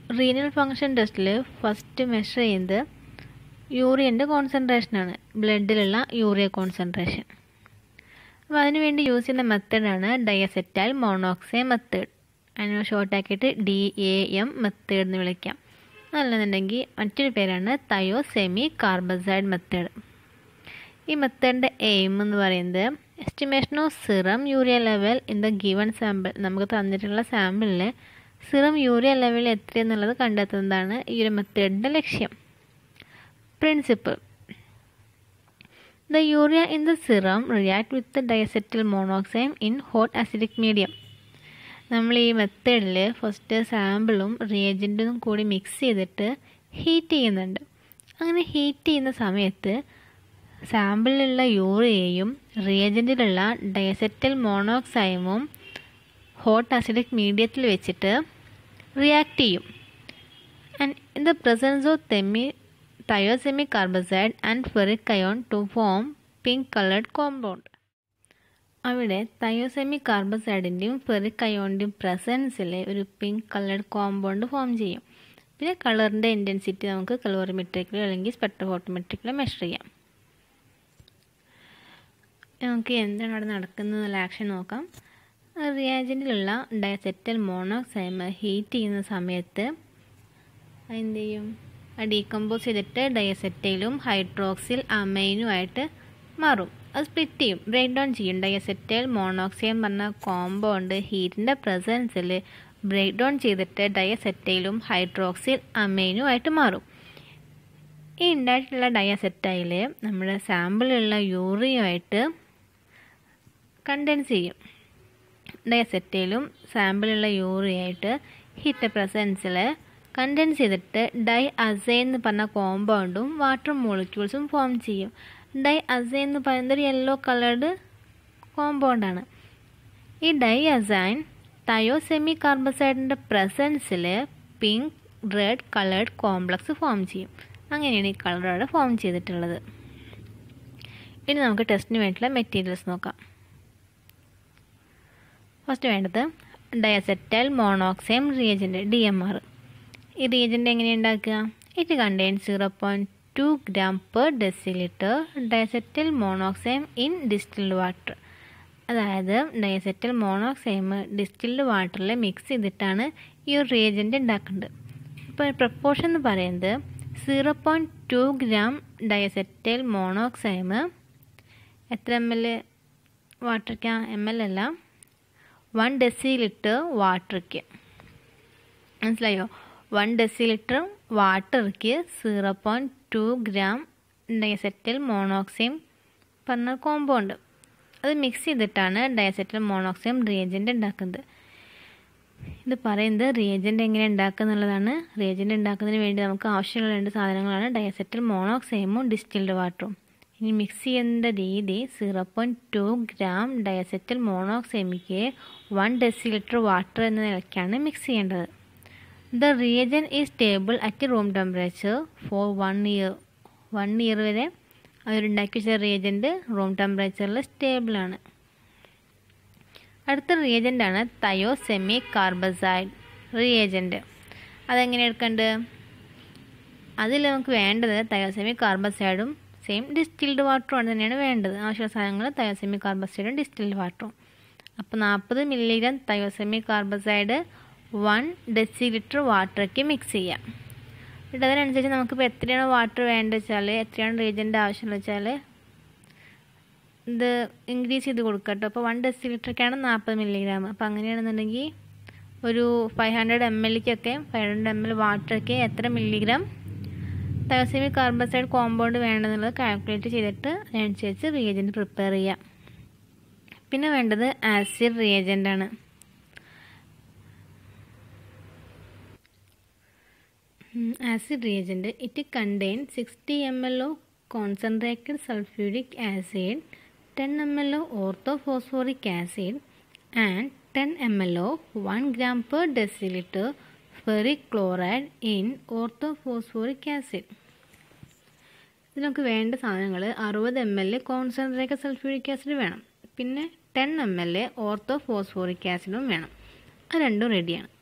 Renal function ടെസ്റ്റിൽ first measure ചെയ്യുന്നത് യൂറിയൻ്റെ കോൺസെൻട്രേഷനാണ് ബ്ലഡിലുള്ള യൂറിയ കോൺസെൻട്രേഷൻ അപ്പോൾ അതിനുവേണ്ടി യൂസ് ചെയ്യുന്ന മെത്തേഡാണ് ഡയസെറ്റൈൽ മോണോക്സൈഡ് മെത്തേഡ് അതിനെ ഷോർട്ടാക്കിയിട്ട് ഡി എ എം മെത്തേഡ് എന്ന് വിളിക്കാം അല്ലെന്നുണ്ടെങ്കിൽ മറ്റൊരു പേരാണ് തയോ സെമി കാർബസൈഡ് മെത്തേഡ് ഈ മെത്തേഡിൻ്റെ എയിം എന്ന് പറയുന്നത് estimation of serum urea level in the given sample നമുക്ക് തന്നിട്ടുള്ള സാമ്പിളിൽ സിറം യൂറിയ ലെവൽ എത്രയെന്നുള്ളത് കണ്ടെത്തുന്നതാണ് ഈ ഒരു മെത്തേഡിൻ്റെ ലക്ഷ്യം principle the urea in the serum react with diacetyl monoxime in hot acidic medium നമ്മൾ ഈ മെത്തേഡിൽ ഫസ്റ്റ് സാമ്പിളും റിയേജൻറ്റും കൂടി മിക്സ് ചെയ്തിട്ട് ഹീറ്റ് ചെയ്യുന്നുണ്ട് അങ്ങനെ ഹീറ്റ് ചെയ്യുന്ന സമയത്ത് സാമ്പിളിലുള്ള യൂറിയയും റിയേജൻറ്റിലുള്ള ഡയസെറ്റൽ മോണോക്സൈമും ഹോട്ട് അസിഡിക് മീഡിയത്തിൽ വെച്ചിട്ട് റിയാക്ട് ചെയ്യും and in the presence of തെമി thiosemicarbazide and ferric ion to form pink coloured compound അവിടെ തയോസെമി കാർബസൈഡിൻ്റെയും ഫെറിക് അയോണിൻ്റെയും പ്രസൻസിൽ ഒരു പിങ്ക് കളേർഡ് കോമ്പൗണ്ട് ഫോം ചെയ്യും പിന്നെ കളറിൻ്റെ ഇൻറ്റൻസിറ്റി നമുക്ക് കലോറിമെട്രിക്കിലോ അല്ലെങ്കിൽ സ്പെക്ട്രോഫോട്ടോമെട്രിക്കിലോ മെഷർ ചെയ്യാം നമുക്ക് എന്താണ് അവിടെ നടക്കുന്നതെന്നുള്ള ആക്ഷൻ നോക്കാം റിയാജൻറ്റിലുള്ള ഡയസെറ്റൽ മോണോക്സൈമ് ഹീറ്റ് ചെയ്യുന്ന സമയത്ത് എന്ത് ചെയ്യും ഡീകമ്പോസ് ചെയ്തിട്ട് ഡയസെറ്റൈലും ഹൈഡ്രോക്സിൽ അമൈനുമായിട്ട് മാറും അത് സ്പ്ലിറ്റ് ചെയ്യും ബ്രേക്ക് ഡൗൺ ചെയ്യും ഡയസെറ്റൈൽ മോണോക്സൈം പറഞ്ഞ കോമ്പൗണ്ട് ഹീറ്റിൻ്റെ പ്രസൻസിൽ ബ്രേക്ക് ഡൗൺ ചെയ്തിട്ട് ഡയസെറ്റൈലും ഹൈഡ്രോക്സിൽ അമൈനുമായിട്ട് മാറും ഈ ഉണ്ടായിട്ടുള്ള ഡയസെറ്റൈൽ നമ്മുടെ സാമ്പിളിലുള്ള യൂറിയുമായിട്ട് കണ്ടൻസ് ചെയ്യും ഡയസെറ്റൈലും സാമ്പിളുള്ള യൂറിയായിട്ട് ഹീറ്റ് പ്രസൻസിൽ കണ്ടൻസ് ചെയ്തിട്ട് ഡൈ അസൈൻ എന്ന് പറഞ്ഞ കോമ്പൗണ്ടും വാട്ടർ മോളിക്യൂൾസും ഫോം ചെയ്യും ഡൈ അസൈൻ എന്ന് പറയുന്നത് ഒരു യെല്ലോ കളേർഡ് കോമ്പൗണ്ടാണ് ഈ ഡൈ അസൈൻ തയോസെമി കാർബസൈഡിൻ്റെ പ്രസൻസിൽ pink red coloured complex form ചെയ്യും അങ്ങനെയാണ് ഈ കളറോടെ ഫോം ചെയ്തിട്ടുള്ളത് ഇനി നമുക്ക് ടെസ്റ്റിന് വേണ്ടിയിട്ടുള്ള മെറ്റീരിയൽസ് നോക്കാം ഫസ്റ്റ് വേണ്ടത് diacetyl monoxime reagent D M R ഈ റിയേജൻറ്റ് എങ്ങനെയാണ് ഉണ്ടാക്കുക it contain zero point two gram per decilitre diacetyl monoxime in distilled water അതായത് ഡയസെറ്റൽ മോണോക്സൈം ഡിസ്റ്റിൽഡ് വാട്ടറിൽ മിക്സ് ചെയ്തിട്ടാണ് ഈ ഒരു റിയേജൻറ്റ് ഉണ്ടാക്കേണ്ടത് ഇപ്പോൾ പ്രപ്പോർഷൻ എന്ന് പറയുന്നത് zero point two gram diacetyl monoxime എത്ര എം എൽ വാട്ടർക്ക് എം എൽ അല്ല വൺ ഡെസി ലിറ്റർ വാട്ടർക്ക് മനസ്സിലായോ വൺ ഡെസി ലിറ്റർ വാട്ടർക്ക് zero point two gram diacetyl monoxime പറഞ്ഞ കോമ്പൗണ്ട് അത് മിക്സ് ചെയ്തിട്ടാണ് ഡയസെറ്റൽ മോണോക്സൈം റിയേജൻറ്റ് ഉണ്ടാക്കുന്നത് ഇത് പറയുന്നത് റിയേജൻറ്റ് എങ്ങനെ ഉണ്ടാക്കുക എന്നുള്ളതാണ് റിയേജൻറ്റ് ഉണ്ടാക്കുന്നതിന് വേണ്ടി നമുക്ക് ആവശ്യമുള്ള രണ്ട് സാധനങ്ങളാണ് ഡയസെറ്റൽ മോണോക്സൈമും ഡിസ്റ്റിൽഡ് വാട്ടറും ഇനി മിക്സ് ചെയ്യേണ്ട രീതി zero point two gram diacetyl മോണോക്സൈമിക്ക് വൺ ഡെസി ലിറ്റർ വാട്ടർ എന്ന നിലയ്ക്കാണ് മിക്സ് ചെയ്യേണ്ടത് the reagent is stable at room temperature for one year one year വരെ അവരുണ്ടാക്കി വെച്ച റിയേജൻറ്റ് റൂം ടെമ്പറേച്ചറിൽ സ്റ്റേബിളാണ് അടുത്ത റിയേജൻ്റാണ് തയോ സെമി കാർബസൈഡ് റിയേജൻറ്റ് അതെങ്ങനെ എടുക്കേണ്ടത് അതിൽ നമുക്ക് വേണ്ടത് തയോസെമി കാർബസൈഡും സെയിം ഡിസ്റ്റിൽഡ് വാട്ടറും തന്നെയാണ് വേണ്ടത് ആവശ്യമുള്ള സാധനങ്ങൾ തയോസെമി കാർബസൈഡും ഡിസ്റ്റിൽഡ് വാട്ടറും അപ്പോൾ നാൽപ്പത് milligram thiosemicarbazide one decilitre വാട്ടർക്ക് മിക്സ് ചെയ്യാം എന്നിട്ട് അതിനനുസരിച്ച് നമുക്കിപ്പോൾ എത്രയാണ് വാട്ടർ വേണ്ടത് വെച്ചാൽ എത്രയാണ് റീജൻ്റെ ആവശ്യമുള്ള വെച്ചാൽ ഇത് ഇൻക്രീസ് ചെയ്ത് കൊടുക്കുക കേട്ടോ അപ്പോൾ വൺ ഡെസി ലിറ്ററൊക്കെയാണ് നാൽപ്പത് മില്ലിഗ്രാം അപ്പോൾ അങ്ങനെയാണെന്നുണ്ടെങ്കിൽ ഒരു ഫൈവ് ഹൺഡ്രഡ് എം എല്ലിക്കൊക്കെ ഫൈവ് ഹൺഡ്രഡ് എം എൽ വാട്ടറൊക്കെ എത്ര മില്ലിഗ്രാം തയോസെമി കാർബസൈഡ് കോമ്പൗണ്ട് വേണമെന്നുള്ളത് കാൽക്കുലേറ്റ് ചെയ്തിട്ട് അതിനനുസരിച്ച് റിയേജൻറ്റ് പ്രിപ്പയർ ചെയ്യാം പിന്നെ വേണ്ടത് ആസിഡ് റിയേജൻ്റ് ആണ് acid reagent it contain sixty M L of concentrated sulphuric acid ten M L of orthophosphoric acid and ten M L of one gram per decilitre ferric chloride in orthophosphoric acid ഇത് നമുക്ക് വേണ്ട സാധനങ്ങൾ അറുപത് M L concentrated sulphuric acid വേണം പിന്നെ ten M L orthophosphoric ആസിഡും വേണം അത് രണ്ടും റെഡിയാണ്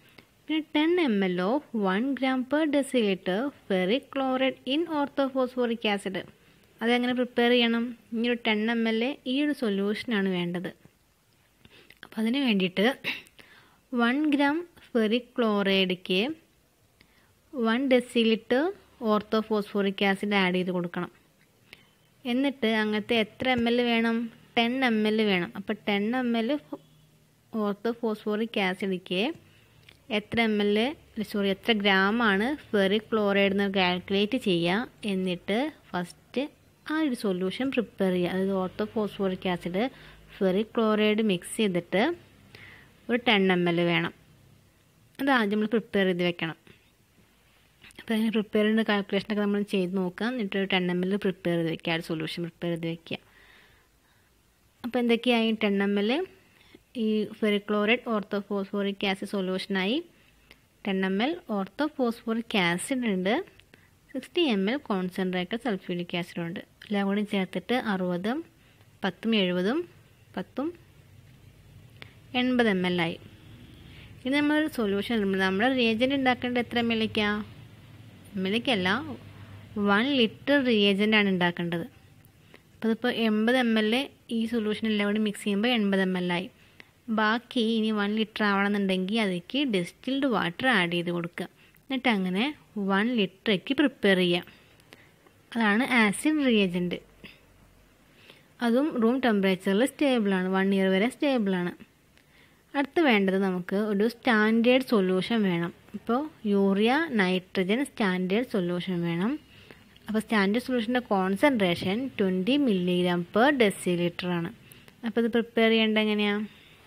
പിന്നെ ten M L of one gram per decilitre ferric chloride in orthophosphoric acid അതെങ്ങനെ പ്രിപ്പയർ ചെയ്യണം ഈ ഒരു ടെൻ എം എൽ ഈ ഒരു സൊല്യൂഷനാണ് വേണ്ടത് അപ്പോൾ അതിന് വേണ്ടിയിട്ട് വൺ ഗ്രാം ഫെറിക് ക്ലോറൈഡ്ക്ക് one decilitre orthophosphoric acid add ചെയ്ത് കൊടുക്കണം എന്നിട്ട് അങ്ങനത്തെ എത്ര എം എൽ വേണം ടെൻ എം എൽ വേണം അപ്പോൾ ടെൻ എം എൽ ഓർത്തോഫോസ്ഫോറിക് ആസിഡിക്ക് എത്ര എം എൽ സോറി എത്ര ഗ്രാമാണ് ഫെറിക് ക്ലോറൈഡ് എന്ന് കാൽക്കുലേറ്റ് ചെയ്യുക എന്നിട്ട് ഫസ്റ്റ് ആ ഒരു സൊല്യൂഷൻ പ്രിപ്പയർ ചെയ്യുക അതായത് orthophosphoric acid ferric chloride mix ചെയ്തിട്ട് ഒരു ടെൻ എം എൽ വേണം അത് ആദ്യം നമ്മൾ പ്രിപ്പയർ ചെയ്ത് വെക്കണം അപ്പോൾ അതിന് പ്രിപ്പയർ ചെയ്യുന്ന കാൽക്കുലേഷനൊക്കെ നമ്മൾ ചെയ്ത് നോക്കാം എന്നിട്ട് ഒരു ടെൻ എം എൽ പ്രിപ്പയർ ചെയ്ത് വെക്കുക ആ ഒരു സൊല്യൂഷൻ പ്രിപ്പയർ ചെയ്ത് വെക്കുക അപ്പോൾ എന്തൊക്കെയായി ടെൻ എം എൽ ഈ ഫെറിക്ലോറൈഡ് ഓർത്തോഫോസ്ഫോറിക് ആസിഡ് സൊല്യൂഷനായി ten M L orthophosphoric acid ഉണ്ട് sixty M L concentrated sulphuric acid ഉണ്ട് എല്ലാം കൂടി ചേർത്തിട്ട് അറുപതും പത്തും എഴുപതും പത്തും എൺപത് എം എൽ ആയി ഇനി നമ്മളൊരു സൊല്യൂഷൻ നമ്മുടെ റിയേജൻറ്റ് ഉണ്ടാക്കേണ്ടത് എത്ര എം എല്ലിക്കാണ് എം എല്ലിക്കല്ല വൺ ലിറ്റർ റിയേജൻ്റാണ് ഉണ്ടാക്കേണ്ടത് അപ്പോൾ ഇതിപ്പോൾ എൺപത് എം എൽ ഈ സൊല്യൂഷൻ എല്ലാം കൂടി മിക്സ് ചെയ്യുമ്പോൾ എൺപത് എം എൽ ആയി ബാക്കി ഇനി വൺ ലിറ്റർ ആവണമെന്നുണ്ടെങ്കിൽ അതിലേക്ക് ഡിസ്റ്റിൽഡ് വാട്ടർ ആഡ് ചെയ്ത് കൊടുക്കുക എന്നിട്ട് അങ്ങനെ വൺ ലിറ്ററേക്ക് പ്രിപ്പയർ ചെയ്യുക അതാണ് ആസിഡ് റിയേജൻറ്റ് അതും റൂം ടെമ്പറേച്ചറിൽ സ്റ്റേബിളാണ് വൺ ഇയർ വരെ സ്റ്റേബിളാണ് അടുത്ത് വേണ്ടത് നമുക്ക് ഒരു സ്റ്റാൻഡേർഡ് സൊല്യൂഷൻ വേണം ഇപ്പോൾ യൂറിയ നൈട്രജൻ സ്റ്റാൻഡേർഡ് സൊല്യൂഷൻ വേണം അപ്പോൾ സ്റ്റാൻഡേർഡ് സൊല്യൂഷൻ്റെ concentration twenty milligram per decilitre ആണ് അപ്പോൾ ഇത് പ്രിപ്പയർ ചെയ്യേണ്ടത് എങ്ങനെയാണ്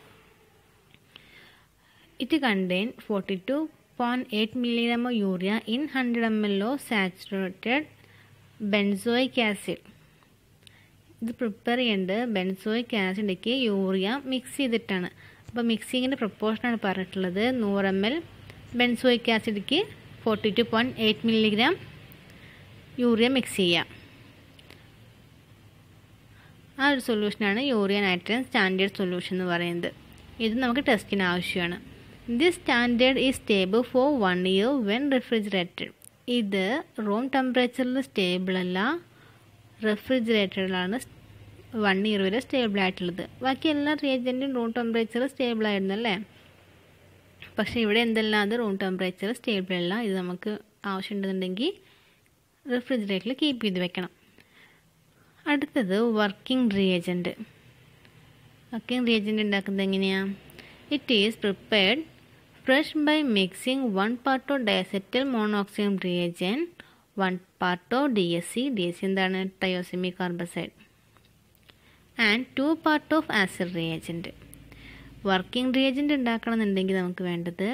it contain forty two point eight milligram of urea in hundred M L of saturated benzoic acid ഇത് പ്രിപ്പയർ ചെയ്യേണ്ടത് ബെൻസോയിക് ആസിഡിലേക്ക് യൂറിയ മിക്സ് ചെയ്തിട്ടാണ് അപ്പോൾ മിക്സിങ്ങിൻ്റെ പ്രപ്പോർഷനാണ് പറഞ്ഞിട്ടുള്ളത് നൂറ് എം എൽ ബെൻസോയിക് ആസിഡിക്ക് forty two point eight milligram urea mix ചെയ്യാം ആ ഒരു സൊല്യൂഷനാണ് യൂറിയ നൈട്രജൻ സ്റ്റാൻഡേർഡ് സൊല്യൂഷൻ എന്ന് പറയുന്നത് ഇത് നമുക്ക് ടെസ്റ്റിന് ആവശ്യമാണ് this standard is stable for one year when refrigerated ഇത് റൂം ടെമ്പറേച്ചറിൽ സ്റ്റേബിൾ അല്ല റെഫ്രിജറേറ്ററിലാണ് വൺ ഇയർ വരെ സ്റ്റേബിൾ ആയിട്ടുള്ളത് ബാക്കി എല്ലാ റിയേജൻറ്റും റൂം ടെമ്പറേച്ചർ സ്റ്റേബിൾ ആയിരുന്നു അല്ലേ പക്ഷേ ഇവിടെ എന്തെല്ലാം അത് റൂം ടെമ്പറേച്ചർ സ്റ്റേബിൾ അല്ല ഇത് നമുക്ക് ആവശ്യമുണ്ടെന്നുണ്ടെങ്കിൽ റെഫ്രിജറേറ്ററിൽ കീപ്പ് ചെയ്ത് വെക്കണം അടുത്തത് വർക്കിംഗ് റിയേജൻറ്റ് വർക്കിംഗ് റിയേജൻറ്റ് ഉണ്ടാക്കുന്നത് എങ്ങനെയാണ് it is prepared fresh by mixing one part of diacetyl monoxime reagent one part of D S C D S C എന്താണ് thiosemicarbazide and two part of acid reagent working reagent ഉണ്ടാക്കണമെന്നുണ്ടെങ്കിൽ നമുക്ക് വേണ്ടത്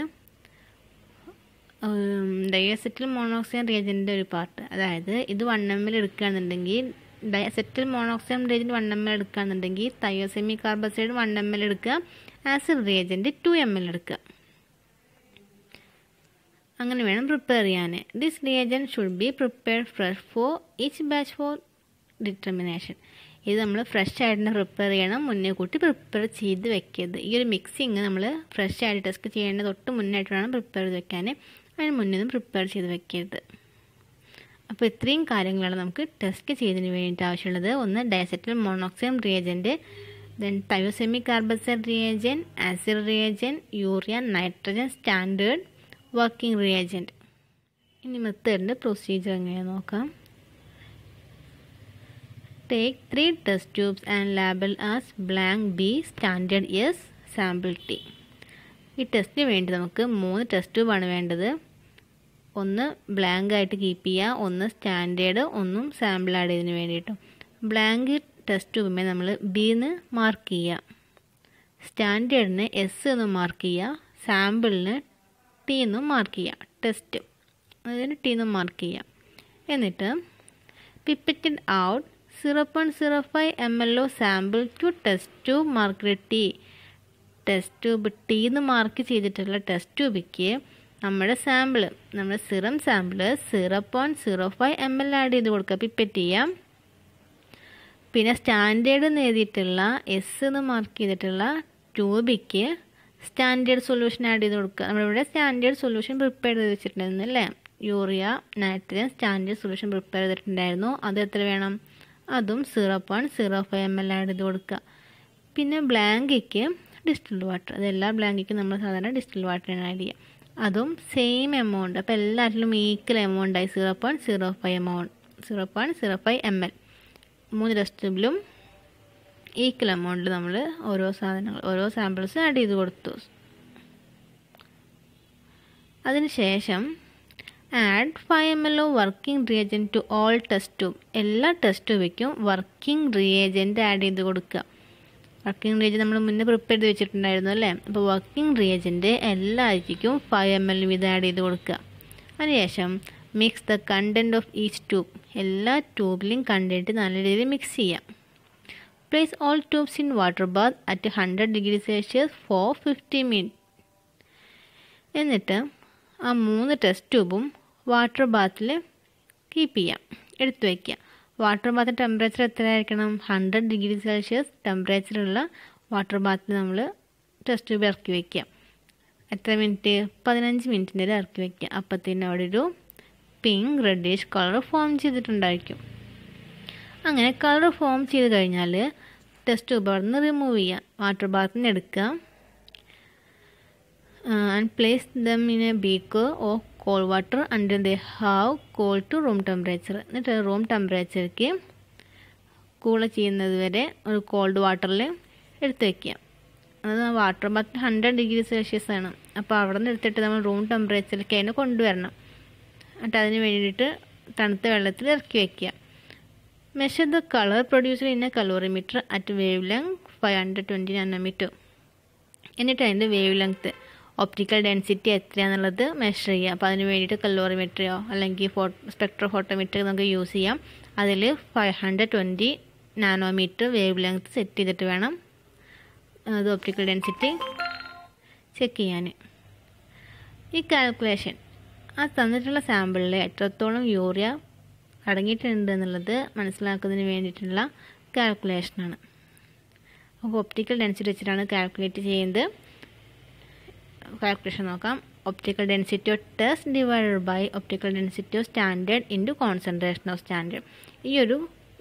ഡയസെറ്റിൽ monoxide റിയേജൻറ്റിൻ്റെ ഒരു part അതായത് ഇത് one M L എടുക്കുകയാണെന്നുണ്ടെങ്കിൽ diacetyl monoxide reagent one M L എടുക്കുകയാണെന്നുണ്ടെങ്കിൽ thiosemicarbazide one M L എടുക്കുക acid reagent two M L എടുക്കുക അങ്ങനെ വേണം പ്രിപ്പയർ ചെയ്യാൻ this reagent should be prepared fresh for each batch for determination ഇത് നമ്മൾ fresh ആയിട്ട് പ്രിപ്പയർ ചെയ്യണം മുന്നേ കൂട്ടി പ്രിപ്പയർ ചെയ്ത് വെക്കരുത് ഈ ഒരു മിക്സിങ് നമ്മൾ ഫ്രഷ് ആയിട്ട് ടെസ്റ്റ് ചെയ്യേണ്ട തൊട്ട് മുന്നായിട്ട് വേണം പ്രിപ്പയർ ചെയ്ത് വെക്കാൻ അതിന് മുന്നേ ഒന്നും പ്രിപ്പയർ ചെയ്ത് വെക്കരുത് അപ്പോൾ ഇത്രയും കാര്യങ്ങളാണ് നമുക്ക് ടെസ്റ്റ് ചെയ്തതിന് വേണ്ടിയിട്ട് ആവശ്യമുള്ളത് ഒന്ന് diacetyl monoxime reagent then thiosemicarbazide reagent acid reagent urea nitrogen standard working reagent ഇനി മെത്തേഡിൻ്റെ പ്രൊസീജിയർ എങ്ങനെയാണെന്ന് നോക്കാം Take three test tubes and label as blank B, standard S, sample T. ഈ ടെസ്റ്റിന് വേണ്ടി നമുക്ക് മൂന്ന് ടെസ്റ്റ് ട്യൂബാണ് വേണ്ടത് ഒന്ന് ബ്ലാങ്ക് ആയിട്ട് കീപ്പ് ചെയ്യുക ഒന്ന് സ്റ്റാൻഡേർഡ് ഒന്നും സാമ്പിൾ ആഡ് ചെയ്തതിന് വേണ്ടിയിട്ടും ബ്ലാങ്ക് ടെസ്റ്റ് ട്യൂബിന്മേൽ നമ്മൾ ബിന്ന് മാർക്ക് ചെയ്യുക സ്റ്റാൻഡേർഡിന് എസ് എന്ന് മാർക്ക് ചെയ്യുക സാമ്പിളിന് ടി എന്നും മാർക്ക് ചെയ്യുക ടെസ്റ്റ് അതിന് ടി എന്നും മാർക്ക് ചെയ്യുക എന്നിട്ട് pipetted out zero point zero five M L of sample to test tube mark T test tube T എന്ന് മാർക്ക് ചെയ്തിട്ടുള്ള ടെസ്റ്റ് ട്യൂബിക്ക് നമ്മുടെ സാമ്പിൾ നമ്മുടെ serum sample zero point zero five M L add ചെയ്ത് കൊടുക്കുക pipette ചെയ്യാം പിന്നെ standard എന്ന് എഴുതിയിട്ടുള്ള എസ് എന്ന് മാർക്ക് ചെയ്തിട്ടുള്ള ട്യൂബിക്ക് സ്റ്റാൻഡേർഡ് സൊല്യൂഷൻ ആഡ് ചെയ്ത് കൊടുക്കുക നമ്മളിവിടെ സ്റ്റാൻഡേർഡ് സൊല്യൂഷൻ പ്രിപ്പയർ ചെയ്ത് വെച്ചിട്ടുണ്ടായിരുന്നു അല്ലേ urea nitrogen standard solution prepare ചെയ്തിട്ടുണ്ടായിരുന്നു അത് എത്ര വേണം അതും zero point zero five M L add ചെയ്ത് കൊടുക്കുക പിന്നെ ബ്ലാങ്കിക്ക് ഡിസ്റ്റിൽഡ് വാട്ടർ അതെല്ലാ ബ്ലാങ്കിക്കും നമ്മൾ സാധാരണ ഡിസ്റ്റിൽഡ് വാട്ടറാണ് ആഡ് ചെയ്യുക അതും സെയിം എമൗണ്ട് അപ്പോൾ എല്ലാറ്റിലും ഈക്വൽ എമൗണ്ട് ആയി zero point zero five amount zero point zero five M L മൂന്ന് ടെസ്റ്റ് ട്യൂബിലും ഈക്വൽ എമൗണ്ടിൽ നമ്മൾ ഓരോ സാധനങ്ങൾ ഓരോ സാമ്പിൾസ് ആഡ് ചെയ്ത് കൊടുത്തു അതിനുശേഷം add five M L of working reagent to all test tube എല്ലാ ടെസ്റ്റ് ട്യൂബിക്കും വർക്കിംഗ് റിയേജൻറ്റ് ആഡ് ചെയ്ത് കൊടുക്കുക വർക്കിംഗ് റിയേജൻറ്റ് നമ്മൾ മുന്നേ പ്രിപ്പയർ ചെയ്ത് വെച്ചിട്ടുണ്ടായിരുന്നു അല്ലേ അപ്പോൾ വർക്കിംഗ് റിയേജൻറ്റ് എല്ലാ ആഴ്ചയ്ക്കും ഫൈവ് എം എൽ വീതം ആഡ് ചെയ്ത് കൊടുക്കുക അതിനുശേഷം mix the content of each tube എല്ലാ ട്യൂബിലും കണ്ടൻറ്റ് നല്ല രീതിയിൽ മിക്സ് ചെയ്യാം place all tubes in water bath at hundred degree Celsius for fifty minute എന്നിട്ട് ആ മൂന്ന് ടെസ്റ്റ് ട്യൂബും വാട്ടർ ബാത്തിൽ കീപ്പ് ചെയ്യാം എടുത്തു വയ്ക്കുക വാട്ടർ ബാത്ത് ടെമ്പറേച്ചർ എത്രയായിരിക്കണം ഹൺഡ്രഡ് ഡിഗ്രി സെൽഷ്യസ് ടെമ്പറേച്ചറുള്ള വാട്ടർ ബാത്തിൽ നമ്മൾ ടെസ്റ്റ് ട്യൂബ് ഇറക്കി വയ്ക്കുക എത്ര മിനിറ്റ് പതിനഞ്ച് മിനിറ്റിൻ്റെ ഇറക്കി വയ്ക്കുക അപ്പത്തേനും അവിടെ ഒരു പിങ്ക് റെഡിഷ് കളർ ഫോം ചെയ്തിട്ടുണ്ടായിരിക്കും അങ്ങനെ കളർ ഫോം ചെയ്ത് കഴിഞ്ഞാൽ ടെസ്റ്റ് ട്യൂബ് അവിടെ നിന്ന് റിമൂവ് ചെയ്യുക വാട്ടർ ബാത്തിൽ നിന്ന് എടുക്കുക and place them in a beaker of cold water until they have cool to room temperature എന്നിട്ട് റൂം ടെമ്പറേച്ചർക്ക് കൂള ചെയ്യുന്നത് വരെ ഒരു കോൾഡ് വാട്ടറിൽ എടുത്ത് വയ്ക്കുക അത് water bath hundred degree Celsius ആണ് അപ്പോൾ അവിടെ നിന്ന് എടുത്തിട്ട് നമ്മൾ റൂം ടെമ്പറേച്ചറിലേക്ക് അതിനെ കൊണ്ടുവരണം എന്നിട്ട് അതിന് വേണ്ടിയിട്ട് തണുത്ത വെള്ളത്തിൽ ഇറക്കി വയ്ക്കുക measure the colour producer in a colorimeter at wavelength five hundred twenty nanometre എന്നിട്ട് അതിൻ്റെ വേവ് ലെങ്ത്ത് ഒപ്റ്റിക്കൽ ഡെൻസിറ്റി എത്രയാണെന്നുള്ളത് മെഷർ ചെയ്യുക അപ്പോൾ അതിന് വേണ്ടിയിട്ട് കലോറിമീറ്ററോ അല്ലെങ്കിൽ ഫോ സ്പെക്ട്രോ ഫോട്ടോമീറ്റർ നമുക്ക് യൂസ് ചെയ്യാം അതിൽ five hundred twenty nanometre wavelength set ചെയ്തിട്ട് വേണം അത് ഒപ്റ്റിക്കൽ ഡെൻസിറ്റി ചെക്ക് ചെയ്യാൻ ഈ കാൽക്കുലേഷൻ ആ തന്നിട്ടുള്ള സാമ്പിളിൽ എത്രത്തോളം യൂറിയ അടങ്ങിയിട്ടുണ്ട് എന്നുള്ളത് മനസ്സിലാക്കുന്നതിന് വേണ്ടിയിട്ടുള്ള കാൽക്കുലേഷനാണ് അപ്പോൾ ഒപ്റ്റിക്കൽ ഡെൻസിറ്റി വെച്ചിട്ടാണ് കാൽക്കുലേറ്റ് ചെയ്യുന്നത് കാൽക്കുലേഷൻ നോക്കാം optical density of test divided by optical density of standard into concentration of standard ഈ ഒരു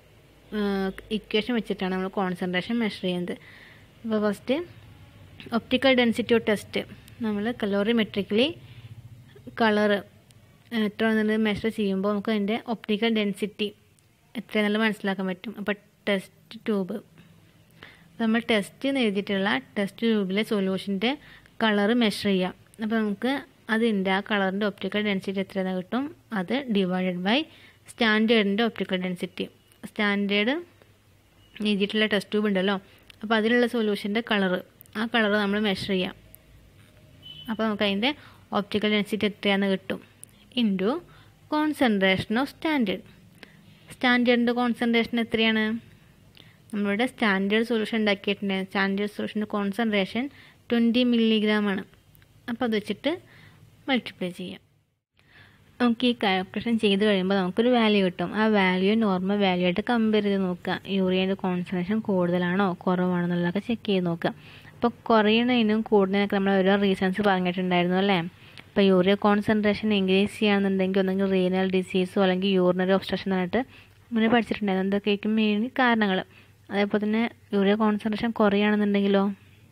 ഇക്വേഷൻ വെച്ചിട്ടാണ് നമ്മൾ കോൺസെൻട്രേഷൻ മെഷർ ചെയ്യുന്നത് അപ്പോൾ first optical density of test നമ്മൾ കലോറിമെട്രിക്കലി കളറ് എത്ര എന്നുള്ളത് മെഷർ ചെയ്യുമ്പോൾ നമുക്ക് അതിൻ്റെ ഒപ്റ്റിക്കൽ ഡെൻസിറ്റി എത്രയെന്നുള്ളത് മനസ്സിലാക്കാൻ പറ്റും അപ്പോൾ ടെസ്റ്റ് ട്യൂബ് നമ്മൾ ടെസ്റ്റ് എന്ന് എഴുതിയിട്ടുള്ള ടെസ്റ്റ് ട്യൂബിലെ സൊല്യൂഷൻ്റെ കളറ് മെഷർ ചെയ്യാം അപ്പോൾ നമുക്ക് അതിൻ്റെ ആ കളറിൻ്റെ ഒപ്റ്റിക്കൽ ഡെൻസിറ്റി എത്രയാണ് കിട്ടും അത് ഡിവൈഡഡ് ബൈ സ്റ്റാൻഡേർഡിൻ്റെ ഒപ്റ്റിക്കൽ ഡെൻസിറ്റി സ്റ്റാൻഡേർഡ് എഴുതിയിട്ടുള്ള ടെസ്റ്റ് ട്യൂബ് ഉണ്ടല്ലോ അപ്പോൾ അതിലുള്ള സൊല്യൂഷൻ്റെ കളറ് ആ കളറ് നമ്മൾ മെഷർ ചെയ്യാം അപ്പോൾ നമുക്ക് അതിൻ്റെ ഒപ്റ്റിക്കൽ ഡെൻസിറ്റി എത്രയാണെന്ന് കിട്ടും ഇൻറ്റു കോൺസെൻട്രേഷൻ ഓഫ് സ്റ്റാൻഡേർഡ് സ്റ്റാൻഡേർഡിൻ്റെ കോൺസെൻട്രേഷൻ എത്രയാണ് നമ്മളിവിടെ സ്റ്റാൻഡേർഡ് സൊല്യൂഷൻ ഉണ്ടാക്കിയിട്ടുണ്ടായിരുന്നു സ്റ്റാൻഡേർഡ് സൊല്യൂഷൻ്റെ കോൺസെൻട്രേഷൻ ട്വൻറ്റി മില്ലിഗ്രാം ആണ് അപ്പോൾ അത് വെച്ചിട്ട് മൾട്ടിപ്ലൈ ചെയ്യാം നമുക്ക് ഈ കാൽക്കുലേഷൻ ചെയ്ത് കഴിയുമ്പോൾ നമുക്കൊരു വാല്യൂ കിട്ടും ആ വാല്യൂ നോർമൽ വാല്യൂ ആയിട്ട് കമ്പയർ ചെയ്ത് നോക്കുക യൂറിയൻ്റെ കോൺസെൻട്രേഷൻ കൂടുതലാണോ കുറവാണോ എന്നുള്ളതൊക്കെ ചെക്ക് ചെയ്ത് നോക്കുക അപ്പോൾ കുറയണതിനും കൂടുന്നതിനൊക്കെ നമ്മൾ ഓരോ റീസൺസ് പറഞ്ഞിട്ടുണ്ടായിരുന്നു അല്ലേ ഇപ്പോൾ യൂറിയ കോൺസെൻട്രേഷൻ ഇൻക്രീസ് ചെയ്യുകയാണെന്നുണ്ടെങ്കിൽ ഒന്നെങ്കിൽ റീനൽ ഡിസീസോ അല്ലെങ്കിൽ യൂറിനറി ഒബ്സ്ട്രക്ഷൻ എന്നിട്ട് മുന്നേ പഠിച്ചിട്ടുണ്ടായിരുന്നു എന്തൊക്കെയായിരിക്കും മെയിൻ കാരണങ്ങൾ അതേപോലെ തന്നെ യൂറിയ കോൺസെൻട്രേഷൻ കുറയുകയാണെന്നുണ്ടെങ്കിലോ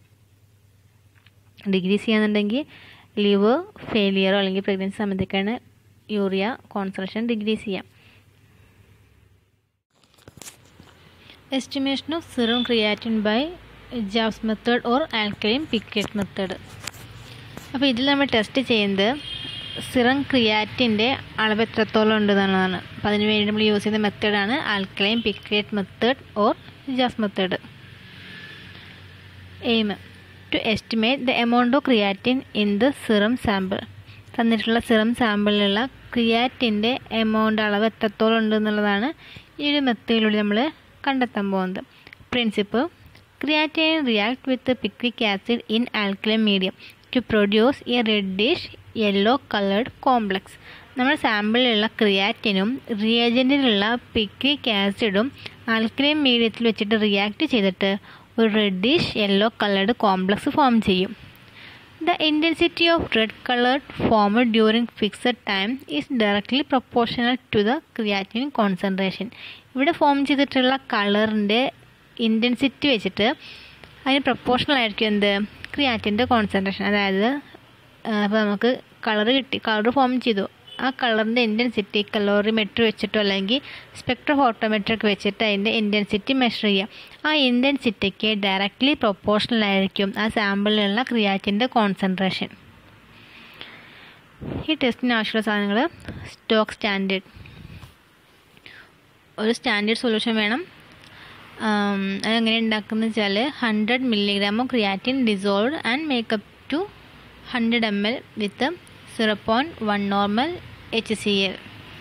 ഡിഗ്രീസ് ചെയ്യാന്നുണ്ടെങ്കിൽ ലിവർ ഫെയിലിയറോ അല്ലെങ്കിൽ പ്രഗ്നൻസി സമയത്തൊക്കെയാണ് യൂറിയ കോൺസെൻട്രേഷൻ ഡിഗ്രീസ് ചെയ്യാം estimation of serum creatine by Jaffe's method or alkaline picrate method അപ്പോൾ ഇതിൽ നമ്മൾ ടെസ്റ്റ് ചെയ്യുന്നത് സിറം ക്രിയാറ്റിൻ്റെ അളവ് എത്രത്തോളം ഉണ്ട് എന്നുള്ളതാണ് അപ്പോൾ അതിന് വേണ്ടി നമ്മൾ യൂസ് ചെയ്യുന്ന മെത്തേഡാണ് ആൽക്കലൈൻ പിക്കറ്റ് മെത്തേഡ് ഓർ ജാസ് method aim to estimate the amount of creatine in the serum sample തന്നിട്ടുള്ള സിറം സാമ്പിളിലുള്ള ക്രിയാറ്റിൻ്റെ എമൗണ്ട് അളവ് എത്രത്തോളം ഉണ്ട് എന്നുള്ളതാണ് ഈ ഒരു മെത്തേഡിലൂടെ നമ്മൾ കണ്ടെത്താൻ പോകുന്നത് principle creatine react with picric acid in alkaline medium to produce a reddish yellow coloured complex നമ്മൾ സാമ്പിളിലുള്ള ക്രിയാറ്റിനും റിയേജൻറ്റിലുള്ള പിക്രിക് ആസിഡും ആൽക്കലൈൻ മീഡിയത്തിൽ വെച്ചിട്ട് റിയാക്ട് ചെയ്തിട്ട് ഒരു reddish yellow coloured complex form ചെയ്യും The intensity of red colored formed during fixed time is directly proportional to the creatinine concentration. ഇവിടെ form ചെയ്തിട്ടുള്ള കളറിൻ്റെ ഇൻറ്റൻസിറ്റി വെച്ചിട്ട് അതിന് പ്രപ്പോർഷണൽ ആയിരിക്കും എന്ത് ക്രിയാറ്റിൻ്റെ കോൺസെൻട്രേഷൻ അതായത് അപ്പോൾ നമുക്ക് കളർ കിട്ടി കളർ ഫോം ചെയ്തു ആ കളറിൻ്റെ ഇൻറ്റൻസിറ്റി കലോറിമെട്രി വെച്ചിട്ടോ അല്ലെങ്കിൽ സ്പെക്ട്രോ ഫോട്ടോമെട്രിക് വെച്ചിട്ട് അതിൻ്റെ ഇൻറ്റൻസിറ്റി മെഷർ ചെയ്യാം ആ ഇൻറ്റൻസിറ്റിക്ക് ഡയറക്റ്റ്ലി പ്രൊപ്പോർഷണൽ ആയിരിക്കും ആ സാമ്പിളിലുള്ള ക്രിയാറ്റിൻ്റെ കോൺസെൻട്രേഷൻ ഈ ടെസ്റ്റിന് ആവശ്യമുള്ള സാധനങ്ങൾ സ്റ്റോക്ക് സ്റ്റാൻഡേർഡ് ഒരു സ്റ്റാൻഡേർഡ് സൊല്യൂഷൻ വേണം അതെങ്ങനെ ഉണ്ടാക്കുന്നത് വെച്ചാൽ hundred milligram of creatine dissolve and make up to hundred M L with zero point one normal H C L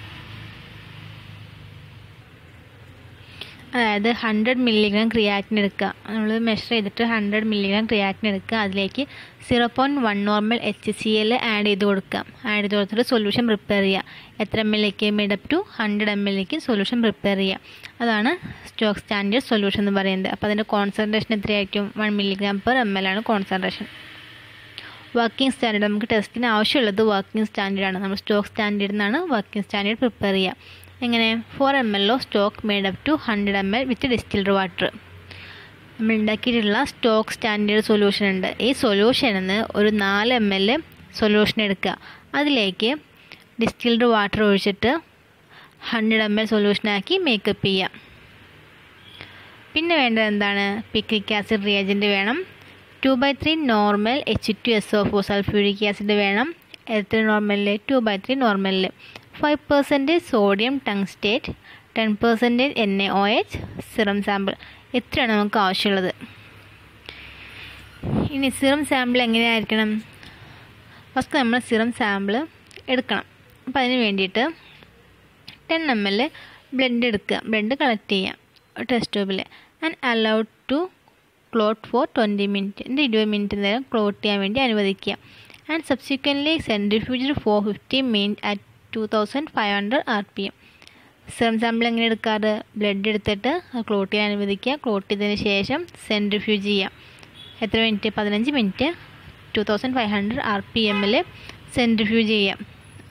അതായത് ഹൺഡ്രഡ് മില്ലിഗ്രാം ക്രിയാറ്റിൻ എടുക്കുക നമ്മൾ മെഷർ ചെയ്തിട്ട് ഹൺഡ്രഡ് മില്ലിഗ്രാം ക്രിയാറ്റിൻ എടുക്കുക അതിലേക്ക് zero point one normal H C L add ചെയ്ത് കൊടുക്കുക add ചെയ്ത് കൊടുത്തിട്ട് സൊല്യൂഷൻ പ്രിപ്പയർ ചെയ്യുക എത്ര എം എല്ലേക്ക് മേഡപ്പ് ടു ഹൺഡ്രഡ് എം എല്ലേക്ക് സൊല്യൂഷൻ പ്രിപ്പയർ ചെയ്യുക അതാണ് സ്റ്റോക്ക് സ്റ്റാൻഡേർഡ് സൊല്യൂഷൻ എന്ന് പറയുന്നത് അപ്പോൾ അതിൻ്റെ കോൺസെൻട്രേഷൻ എത്രയായിരിക്കും one milligram per M L ആണ് കോൺസെൻട്രേഷൻ വർക്കിംഗ് സ്റ്റാൻഡേർഡ് നമുക്ക് ടെസ്റ്റിന് ആവശ്യമുള്ളത് വർക്കിംഗ് സ്റ്റാൻഡേർഡാണ് നമ്മൾ സ്റ്റോക്ക് സ്റ്റാൻഡേർഡിൽ നിന്നാണ് വർക്കിംഗ് സ്റ്റാൻഡേർഡ് പ്രിപ്പയർ ചെയ്യുക എങ്ങനെ four M L of stock made up to hundred M L with distilled water നമ്മൾ ഉണ്ടാക്കിയിട്ടുള്ള സ്റ്റോക്ക് സ്റ്റാൻഡേർഡ് സൊല്യൂഷൻ ഉണ്ട് ഈ സൊല്യൂഷനിൽ നിന്ന് ഒരു നാല് എം എൽ സൊല്യൂഷൻ എടുക്കുക അതിലേക്ക് ഡിസ്റ്റിൽഡ് വാട്ടർ ഒഴിച്ചിട്ട് ഹൺഡ്രഡ് എം എൽ സൊല്യൂഷനാക്കി മേക്കപ്പ് ചെയ്യാം പിന്നെ വേണ്ടത് എന്താണ് പിക്രിക് ആസിഡ് റിയേജൻറ്റ് വേണം two by three normal H two S O four sulphuric acid വേണം എത്ര നോർമലിൽ ടു ബൈ ത്രീ നോർമലിൽ five percentage sodium tungstate ten percentage N A O H serum sample ഇത്രയാണ് നമുക്ക് ആവശ്യമുള്ളത് ഇനി സിറം സാമ്പിൾ എങ്ങനെയായിരിക്കണം ഫസ്റ്റ് നമ്മൾ സിറം സാമ്പിൾ എടുക്കണം അപ്പോൾ അതിന് വേണ്ടിയിട്ട് ടെൻ എം എൽ ബ്ലഡ് എടുക്കുക ബ്ലഡ് കളക്ട് ചെയ്യുക ടെസ്റ്റ് ട്യൂബിൽ and allowed to clot for twenty minute എൻ്റെ ഇരുപത് മിനിറ്റ് നേരം ക്ലോട്ട് ചെയ്യാൻ വേണ്ടി അനുവദിക്കുക and subsequently centrifuge for fifty minute at two thousand five hundred R P M serum sample എങ്ങനെ എടുക്കാറ് ബ്ലഡ് എടുത്തിട്ട് ക്ലോട്ട് ചെയ്യാൻ അനുവദിക്കുക ക്ലോട്ട് ചെയ്തതിന് ശേഷം സെൻട്രിഫ്യൂജ് ചെയ്യുക എത്ര മിനിറ്റ് പതിനഞ്ച് minute two thousand five hundred R P എമ്മിൽ സെൻട്രിഫ്യൂജ് ചെയ്യാം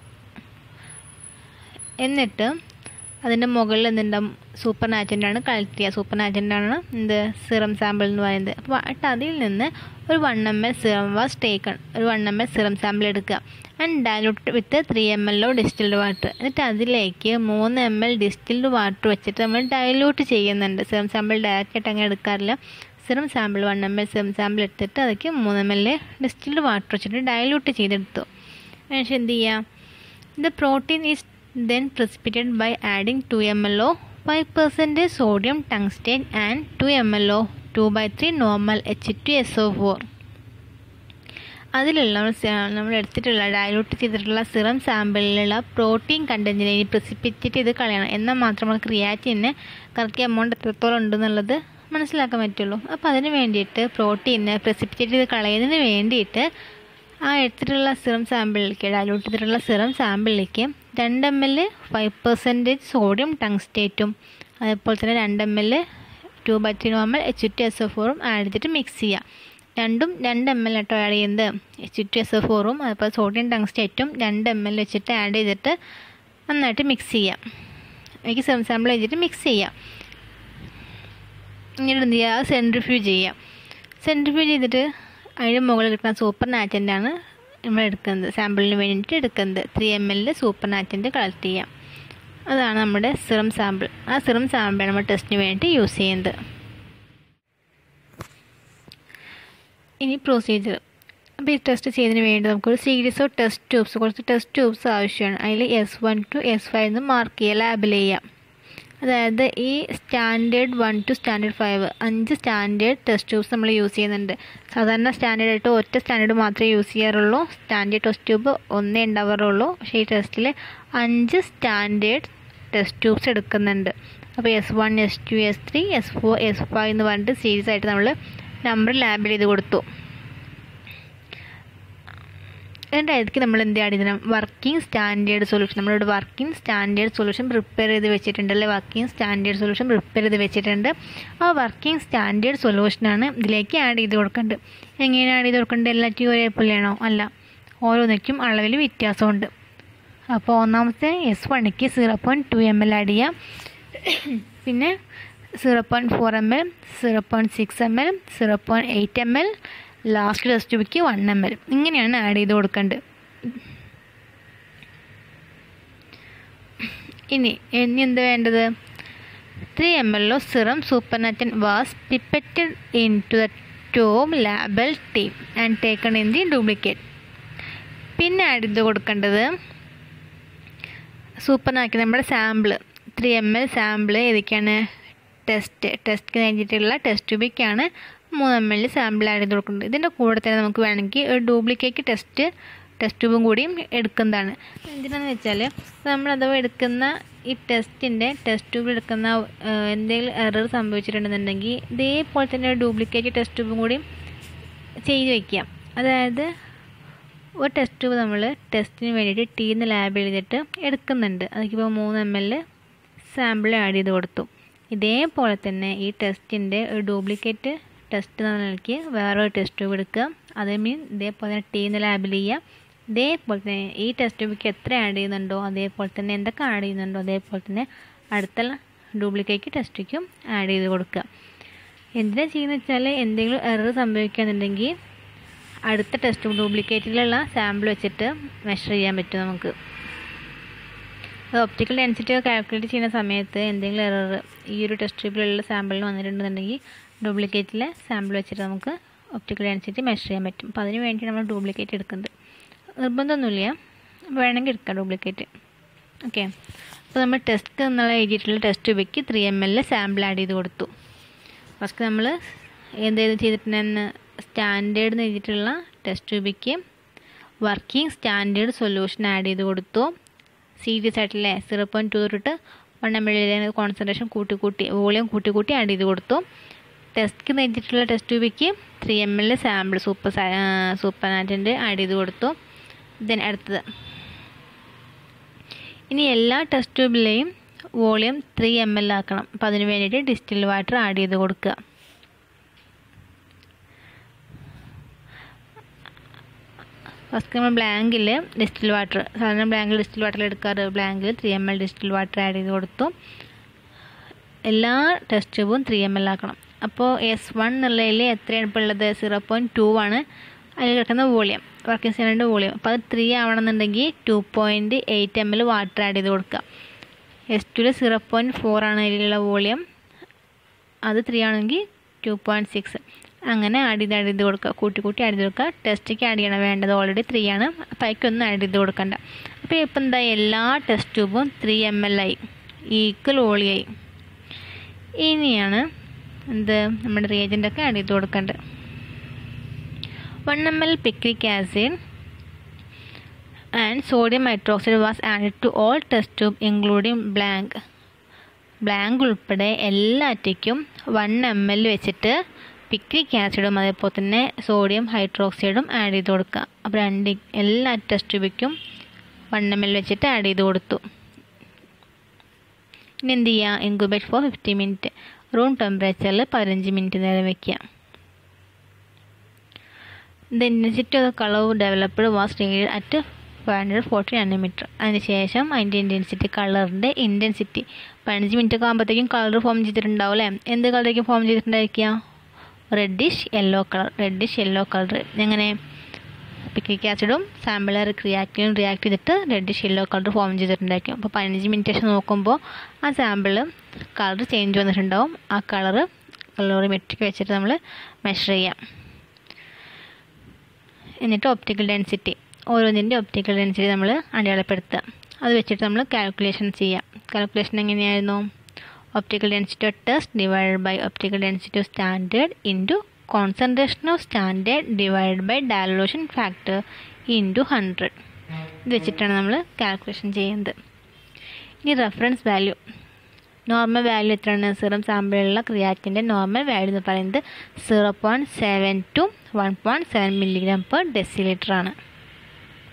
എന്നിട്ട് അതിൻ്റെ മുകളിൽ എന്തുണ്ടാവും സൂപ്പർ നാറ്റൻ്റാണ് കളക്ട് ചെയ്യുക സൂപ്പർ നാറ്റൻ്റാണ് എന്ത് സിറം സാമ്പിൾ എന്ന് പറയുന്നത് അപ്പോൾ എന്നിട്ട് അതിൽ നിന്ന് ഒരു one M L serum was taken ഒരു one M L serum sample എടുക്കുക and dilute with three M L of distilled water എന്നിട്ട് അതിലേക്ക് മൂന്ന് എം എൽ ഡിസ്റ്റിൽഡ് വാട്ടർ വെച്ചിട്ട് നമ്മൾ ഡയലൂട്ട് ചെയ്യുന്നുണ്ട് സിറം സാമ്പിൾ ഡയറക്റ്റായിട്ട് അങ്ങനെ എടുക്കാറില്ല serum sample one M L serum sample എടുത്തിട്ട് അതിലേക്ക് മൂന്ന് എം എൽ ഡിസ്റ്റിൽഡ് വാട്ടർ വെച്ചിട്ട് ഡയലൂട്ട് ചെയ്തെടുത്തു അതിനുശേഷം എന്ത് ചെയ്യുക the protein is then precipitated by adding 2 ml of 5% sodium tungsten and 2 ml of 2 by 3 normal H2SO4 അതിലുള്ള നമ്മൾ എടുത്തിട്ടുള്ള ഡയലൂട്ട് ചെയ്തിട്ടുള്ള സിറം സാമ്പിളിലുള്ള പ്രോട്ടീൻ കണ്ടൻറ്റിനെ ഇനി പ്രിസിപ്പിറ്റേറ്റ് ചെയ്ത് കളയണം എന്നാൽ മാത്രം നമുക്ക് ക്രിയാറ്റിന് കറക്റ്റ് എമൗണ്ട് എത്രത്തോളം ഉണ്ടെന്നുള്ളത് മനസ്സിലാക്കാൻ പറ്റുള്ളൂ അപ്പോൾ അതിന് വേണ്ടിയിട്ട് പ്രോട്ടീനെ പ്രിസിപ്പിറ്റേറ്റ് ചെയ്ത് കളയുന്നതിന് വേണ്ടിയിട്ട് ആ എടുത്തിട്ടുള്ള സിറം സാമ്പിളിലേക്ക് ഡയലൂട്ട് ചെയ്തിട്ടുള്ള സിറം സാമ്പിളിലേക്ക് രണ്ട് M L five percentage sodium ടങ്സ്റ്റേറ്റും അതേപോലെ തന്നെ രണ്ട് M L two by three normal H two S F ഫോറും ആഡ് ചെയ്തിട്ട് മിക്സ് ചെയ്യുക രണ്ടും രണ്ട് എം എൽ കേട്ടോ ആഡ് ചെയ്യുന്നത് എച്ച് ടു എസ് എഫ് ഫോറും അതുപോലെ സോഡിയം ടങ്സ്റ്റേറ്റും രണ്ട് എം എൽ വെച്ചിട്ട് ആഡ് ചെയ്തിട്ട് നന്നായിട്ട് മിക്സ് ചെയ്യാം എനിക്ക് സിറം സാമ്പിൾ വെച്ചിട്ട് മിക്സ് ചെയ്യാം ഇങ്ങനെ എന്ത് ചെയ്യുക സെൻട്രിഫ്യൂജ് ചെയ്യാം സെൻട്രിഫ്യൂജ് ചെയ്തിട്ട് അതിന് മുകളിൽ കിട്ടുന്ന സൂപ്പർ നാറ്റൻ്റാണ് നമ്മൾ എടുക്കുന്നത് സാമ്പിളിന് വേണ്ടിയിട്ട് എടുക്കുന്നത് ത്രീ എം എല്ലിൽ സൂപ്പർ നാറ്റൻ്റ് കളക്ട് ചെയ്യാം അതാണ് നമ്മുടെ സിറം സാമ്പിൾ ആ സിറം സാമ്പിൾ നമ്മൾ ടെസ്റ്റിന് വേണ്ടി യൂസ് ചെയ്യുന്നത് ഇനി പ്രൊസീജിയർ അപ്പോൾ ഈ ടെസ്റ്റ് ചെയ്തതിന് വേണ്ടി നമുക്കൊരു സീരീസ് ഓഫ് ടെസ്റ്റ് ട്യൂബ്സ് കുറച്ച് ടെസ്റ്റ് ട്യൂബ്സ് ആവശ്യമാണ് അതിൽ S one two S five എന്ന് മാർക്ക് ചെയ്യുക ലാബിൽ ചെയ്യാം അതായത് ഈ standard one two standard five അഞ്ച് സ്റ്റാൻഡേർഡ് ടെസ്റ്റ് ട്യൂബ്സ് നമ്മൾ യൂസ് ചെയ്യുന്നുണ്ട് സാധാരണ സ്റ്റാൻഡേർഡ് ആയിട്ട് ഒറ്റ സ്റ്റാൻഡേർഡ് മാത്രമേ യൂസ് ചെയ്യാറുള്ളൂ സ്റ്റാൻഡേർഡ് ടെസ്റ്റ് ട്യൂബ് ഒന്നേ ഉണ്ടാവാറുള്ളൂ പക്ഷേ ഈ ടെസ്റ്റിൽ അഞ്ച് സ്റ്റാൻഡേർഡ് ടെസ്റ്റ് ട്യൂബ്സ് എടുക്കുന്നുണ്ട് അപ്പോൾ S one S two S three S four S five എന്ന് പറഞ്ഞിട്ട് സീരീസ് ആയിട്ട് നമ്മൾ നമ്പർ ലാബിൽ ചെയ്ത് കൊടുത്തു രണ്ടായിരത്തി നമ്മൾ എന്ത് ആഡ് ചെയ്യണം വർക്കിംഗ് സ്റ്റാൻഡേർഡ് സൊല്യൂഷൻ നമ്മളിവിടെ വർക്കിംഗ് സ്റ്റാൻഡേർഡ് സൊല്യൂഷൻ പ്രിപ്പയർ ചെയ്ത് വെച്ചിട്ടുണ്ട് അല്ലെ വർക്കിംഗ് സ്റ്റാൻഡേർഡ് സൊല്യൂഷൻ പ്രിപ്പയർ ചെയ്ത് വെച്ചിട്ടുണ്ട് ആ വർക്കിംഗ് സ്റ്റാൻഡേർഡ് സൊല്യൂഷനാണ് ഇതിലേക്ക് ആഡ് ചെയ്ത് കൊടുക്കേണ്ടത് എങ്ങനെയാണ് ആഡ് ചെയ്ത് കൊടുക്കേണ്ടത് എല്ലാറ്റിയും ഒരേപോലെയാണോ അല്ല ഓരോന്നിക്കും അളവിൽ വ്യത്യാസമുണ്ട് അപ്പോൾ ഒന്നാമത്തെ എസ് വണ്ണിക്ക് zero point two M L add ചെയ്യാം പിന്നെ zero point four M L zero point six M L zero point eight M L last test ട്യൂബിക്ക് വൺ എം എൽ ഇങ്ങനെയാണ് ആഡ് ചെയ്ത് കൊടുക്കേണ്ടത് ഇനി ഇനി എന്ത് വേണ്ടത് three M L of serum supernatant was pipetted into the tom label team and taken in the duplicate പിന്നെ add ചെയ്ത് കൊടുക്കേണ്ടത് സൂപ്പർനാക്കി നമ്മുടെ sample three M L sample ഏതൊക്കെയാണ് ടെസ്റ്റ് ടെസ്റ്റ് കഴിഞ്ഞിട്ടുള്ള ടെസ്റ്റ് ട്യൂബിക്കാണ് മൂന്ന് എം എൽ സാമ്പിൾ ആഡ് ചെയ്ത് കൊടുക്കുന്നത് ഇതിൻ്റെ കൂടെ തന്നെ നമുക്ക് വേണമെങ്കിൽ ഒരു ഡ്യൂപ്ലിക്കേറ്റ് ടെസ്റ്റ് ടെസ്റ്റ് ട്യൂബും കൂടിയും എടുക്കുന്നതാണ് എന്തിനാണെന്ന് വെച്ചാൽ നമ്മൾ അഥവാ എടുക്കുന്ന ഈ ടെസ്റ്റിൻ്റെ ടെസ്റ്റ് ട്യൂബിൽ എടുക്കുന്ന എന്തെങ്കിലും എറർ സംഭവിച്ചിട്ടുണ്ടെന്നുണ്ടെങ്കിൽ ഇതേപോലെ തന്നെ ഒരു ഡ്യൂപ്ലിക്കേറ്റ് ടെസ്റ്റ് ട്യൂബും കൂടി ചെയ്ത് വയ്ക്കാം അതായത് ഒരു ടെസ്റ്റ് ട്യൂബ് നമ്മൾ ടെസ്റ്റിന് വേണ്ടിയിട്ട് ടീന്ന് ലാബ് ചെയ്തിട്ട് എടുക്കുന്നുണ്ട് അതിപ്പോൾ മൂന്ന് എം എൽ സാമ്പിൾ ആഡ് ചെയ്ത് കൊടുത്തു ഇതേപോലെ തന്നെ ഈ ടെസ്റ്റിൻ്റെ ഒരു ഡ്യൂപ്ലിക്കേറ്റ് ടെസ്റ്റ് എന്ന നിലയ്ക്ക് വേറൊരു ടെസ്റ്റ് ട്യൂബ് എടുക്കുക അതേ മീൻ ഇതേപോലെ തന്നെ ടീന്ന് ലാബിൽ ചെയ്യുക ഇതേപോലെ തന്നെ ഈ ടെസ്റ്റ് ട്യൂബിക്ക് എത്ര ആഡ് ചെയ്യുന്നുണ്ടോ അതേപോലെ തന്നെ എന്തൊക്കെ ആഡ് ചെയ്യുന്നുണ്ടോ അതേപോലെ തന്നെ അടുത്ത ഡ്യൂപ്ലിക്കേറ്റ് ടെസ്റ്റിക്കും ആഡ് ചെയ്ത് കൊടുക്കുക എന്തിനാണ് ചെയ്യുന്നത് വെച്ചാൽ എന്തെങ്കിലും എറർ സംഭവിക്കുകയാണെന്നുണ്ടെങ്കിൽ അടുത്ത ടെസ്റ്റ് ഡ്യൂപ്ലിക്കേറ്റിലുള്ള സാമ്പിൾ വെച്ചിട്ട് മെഷർ ചെയ്യാൻ പറ്റും നമുക്ക് ഒപ്റ്റിക്കൽ ഡെൻസിറ്റി കാൽക്കുലേറ്റ് ചെയ്യുന്ന സമയത്ത് എന്തെങ്കിലും എറർ ഈ ഒരു ടെസ്റ്റ് ട്യൂബിലുള്ള സാമ്പിളിന് വന്നിട്ടുണ്ടെന്നുണ്ടെങ്കിൽ ഡ്യൂപ്ലിക്കേറ്റിലെ സാമ്പിൾ വെച്ചിട്ട് നമുക്ക് ഒപ്റ്റിക്കൽ ഡെൻസിറ്റി മെഷർ ചെയ്യാൻ പറ്റും അപ്പോൾ അതിന് വേണ്ടി നമ്മൾ ഡ്യൂപ്ലിക്കേറ്റ് എടുക്കുന്നത് നിർബന്ധമൊന്നുമില്ല വേണമെങ്കിൽ എടുക്കാം ഡ്യൂപ്ലിക്കേറ്റ് ഓക്കെ അപ്പോൾ നമ്മൾ ടെസ്റ്റ് എന്നുള്ള എഴുതിയിട്ടുള്ള ടെസ്റ്റ് ട്യൂബിക്ക് three M L sample add ചെയ്ത് കൊടുത്തു ഫസ്റ്റ് നമ്മൾ എന്ത് ചെയ്തിട്ടുണ്ടെന്ന് സ്റ്റാൻഡേർഡ് എന്ന് എഴുതിയിട്ടുള്ള ടെസ്റ്റ് ട്യൂബിക്ക് വർക്കിംഗ് സ്റ്റാൻഡേർഡ് സൊല്യൂഷൻ ആഡ് ചെയ്ത് കൊടുത്തു സീരിയസ് ആയിട്ടില്ലേ സീറോ പോയിൻറ്റ് ടു തൊട്ടിട്ട് വൺ എം എൽ കോൺസെൻട്രേഷൻ കൂട്ടി കൂട്ടി വോളിയം കൂട്ടി കൂട്ടി ആഡ് ചെയ്ത് കൊടുത്തു ടെസ്റ്റ് നേടിയിട്ടുള്ള ടെസ്റ്റ് ട്യൂബിക്ക് three M L sample super സൂപ്പർ നാറ്റിൻ്റെ ആഡ് ചെയ്ത് കൊടുത്തു ദെൻ അടുത്തത് ഇനി എല്ലാ ടെസ്റ്റ് ട്യൂബിലെയും വോളിയം ത്രീ എം എൽ ആക്കണം അപ്പോൾ അതിന് വേണ്ടിയിട്ട് ഡിസ്റ്റിൽ വാട്ടർ ആഡ് ചെയ്ത് കൊടുക്കുക ഫസ്റ്റ് നമ്മൾ ബ്ലാങ്കിൽ ഡിസ്റ്റിൽ വാട്ടർ സാധാരണ ബ്ലാങ്കിൽ ഡിസ്റ്റിൽ വാട്ടർ എടുക്കാറ് ബ്ലാങ്കിൽ three M L distil water add ചെയ്ത് കൊടുത്തു എല്ലാ ടെസ്റ്റ് ട്യൂബും ത്രീ എം എൽ ആക്കണം അപ്പോൾ എസ് വൺ എന്നുള്ളതിൽ എത്രയാണ് ഇപ്പോൾ ഉള്ളത് സീറോ പോയിൻറ്റ് ടു ആണ് അതിൽ കിടക്കുന്ന വോളിയം വർക്കിംഗ് സ്റ്റാൻഡേർഡ് വോളിയം അപ്പോൾ അത് ത്രീ ആവണമെന്നുണ്ടെങ്കിൽ two point eight M L water add ചെയ്ത് കൊടുക്കുക എസ് ടുവിൽ സീറോ പോയിൻറ്റ് ഫോർ ആണ് അതിലുള്ള വോളിയം അത് ത്രീ ആണെങ്കിൽ ടു പോയിൻറ്റ് സിക്സ് അങ്ങനെ ആഡ് ചെയ്ത് ആഡ് ചെയ്ത് കൊടുക്കുക കൂട്ടി കൂട്ടി ആഡ് ചെയ്ത് കൊടുക്കുക ടെസ്റ്റിക്ക് ആഡ് ചെയ്യണം വേണ്ടത് ഓൾറെഡി ത്രീ ആണ് അപ്പോൾ അതിക്കൊന്നും ആഡ് ചെയ്ത് കൊടുക്കണ്ട അപ്പോൾ ഇപ്പം എന്താ എല്ലാ ടെസ്റ്റ് ട്യൂബും ത്രീ എം എൽ ആയി ഈക്വൽ വോളിയായി ഇനിയാണ് എന്ത് നമ്മുടെ റിയേജൻ്റൊക്കെ ആഡ് ചെയ്ത് കൊടുക്കേണ്ടത് one M L picric acid and sodium hydroxide was added to all test tube including blank blank ഉൾപ്പെടെ എല്ലാറ്റയ്ക്കും വൺ എം എൽ വെച്ചിട്ട് പിക്രിക് ആസിഡും അതേപോലെ തന്നെ സോഡിയം ഹൈഡ്രോക്സൈഡും ആഡ് ചെയ്ത് കൊടുക്കുക അപ്പോൾ രണ്ട് എല്ലാ ടെസ്റ്റ് ട്യൂബിക്കും വൺ എം എൽ വെച്ചിട്ട് ആഡ് ചെയ്ത് കൊടുത്തു ഇനി എന്ത് ചെയ്യുക incubate for fifty minute room ടെമ്പറേച്ചറിൽ പതിനഞ്ച് മിനിറ്റ് നേരം വയ്ക്കുക the intensity of colour developed was read at five hundred forty nanometer അതിനുശേഷം അതിൻ്റെ ഇൻറ്റൻസിറ്റി കളറിൻ്റെ ഇൻറ്റൻസിറ്റി പതിനഞ്ച് മിനിറ്റ് ഒക്കെ ആകുമ്പോഴത്തേക്കും കളർ ഫോം ചെയ്തിട്ടുണ്ടാവും അല്ലേ എന്ത് കളറായിരിക്കും ഫോം ചെയ്തിട്ടുണ്ടായിരിക്കുക reddish yellow colour reddish yellow colour എങ്ങനെ പിക്നിക് ആസിഡും സാമ്പിളർ റിയാക്റ്റീവും റിയാക്ട് ചെയ്തിട്ട് റെഡിഷ് യെല്ലോ കളർ ഫോം ചെയ്തിട്ടുണ്ടായിരിക്കും അപ്പോൾ പതിനഞ്ച് മിനിറ്റ് ശേഷം നോക്കുമ്പോൾ ആ സാമ്പിൾ കളർ ചേഞ്ച് വന്നിട്ടുണ്ടാവും ആ കളറ് കളോറിമെട്രിക് വെച്ചിട്ട് നമ്മൾ മെഷർ ചെയ്യാം എന്നിട്ട് ഒപ്റ്റിക്കൽ ഡെൻസിറ്റി ഓരോന്നിൻ്റെ ഒപ്റ്റിക്കൽ ഡെൻസിറ്റി നമ്മൾ അടയാളപ്പെടുത്തുക അത് വെച്ചിട്ട് നമ്മൾ കാൽക്കുലേഷൻ ചെയ്യാം കാൽക്കുലേഷൻ എങ്ങനെയായിരുന്നു optical density of test divide by optical density of standard into concentration of standard divide by dilution factor into hundred ഇത് വെച്ചിട്ടാണ് നമ്മൾ കാൽക്കുലേഷൻ ചെയ്യുന്നത് ഇനി റെഫറൻസ് വാല്യൂ നോർമൽ വാല്യൂ എത്രയാണ് സിറം സാമ്പിളിലുള്ള ക്രിയാറ്റിൻ്റെ നോർമൽ വാല്യൂ എന്ന് പറയുന്നത് zero point seven to one point seven milligram per decilitre ആണ്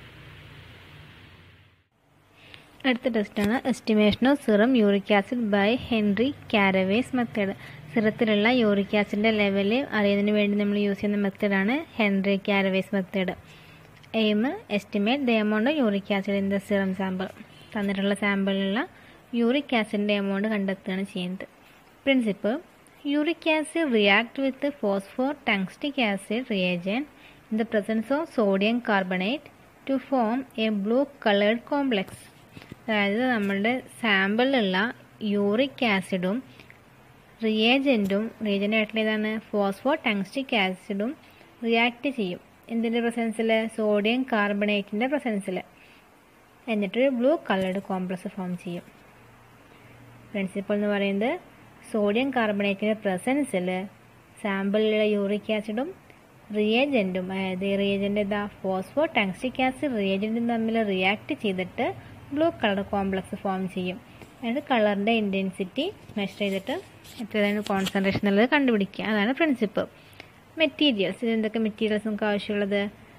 അടുത്ത ടെസ്റ്റാണ് estimation of serum uric acid by Henry Caraway method സിറത്തിലുള്ള യൂറിക് ആസിഡിൻ്റെ ലെവൽ അറിയുന്നതിന് വേണ്ടി നമ്മൾ യൂസ് ചെയ്യുന്ന മെത്തേഡാണ് Henry Caraway method aim estimate the amount of uric acid in the serum sample തന്നിട്ടുള്ള സാമ്പിളിലുള്ള യൂറിക് ആസിഡിൻ്റെ എമൗണ്ട് കണ്ടെത്തുകയാണ് ചെയ്യുന്നത് principle uric acid react with phosphotungstic acid reagent in the presence of sodium carbonate to form a blue coloured complex അതായത് നമ്മളുടെ സാമ്പിളിലുള്ള uric ആസിഡും റിയേജൻറ്റും reagent ആയിട്ടുള്ള ഏതാണ് ഫോസ്ഫോ ടങ്സ്റ്റിക് ആസിഡും റിയാക്ട് ചെയ്യും എന്തിൻ്റെ പ്രസൻസിൽ സോഡിയം കാർബണേറ്റിൻ്റെ പ്രസൻസിൽ എന്നിട്ടൊരു ബ്ലൂ കളേർഡ് കോംപ്ലക്സ് ഫോം ചെയ്യും പ്രിൻസിപ്പിൾ എന്ന് പറയുന്നത് സോഡിയം കാർബണേറ്റിൻ്റെ പ്രസൻസിൽ സാമ്പിളിലുള്ള യൂറിക് ആസിഡും റിയേജൻറ്റും അതായത് റിയേജൻ്റ് എന്താ ഫോസ്ഫോ ടങ്സ്റ്റിക് ആസിഡ് റിയേജൻറ്റും തമ്മിൽ റിയാക്ട് ചെയ്തിട്ട് ബ്ലൂ കളർ കോംപ്ലക്സ് ഫോം ചെയ്യും അതായത് കളറിൻ്റെ ഇൻറ്റൻസിറ്റി മെഷർ ചെയ്തിട്ട് എത്രയാണ് കോൺസെൻട്രേഷൻ എന്നുള്ളത് കണ്ടുപിടിക്കുക അതാണ് പ്രിൻസിപ്പിൾ മെറ്റീരിയൽസ് ഇത് എന്തൊക്കെ മെറ്റീരിയൽസ് നമുക്ക് ആവശ്യമുള്ളത്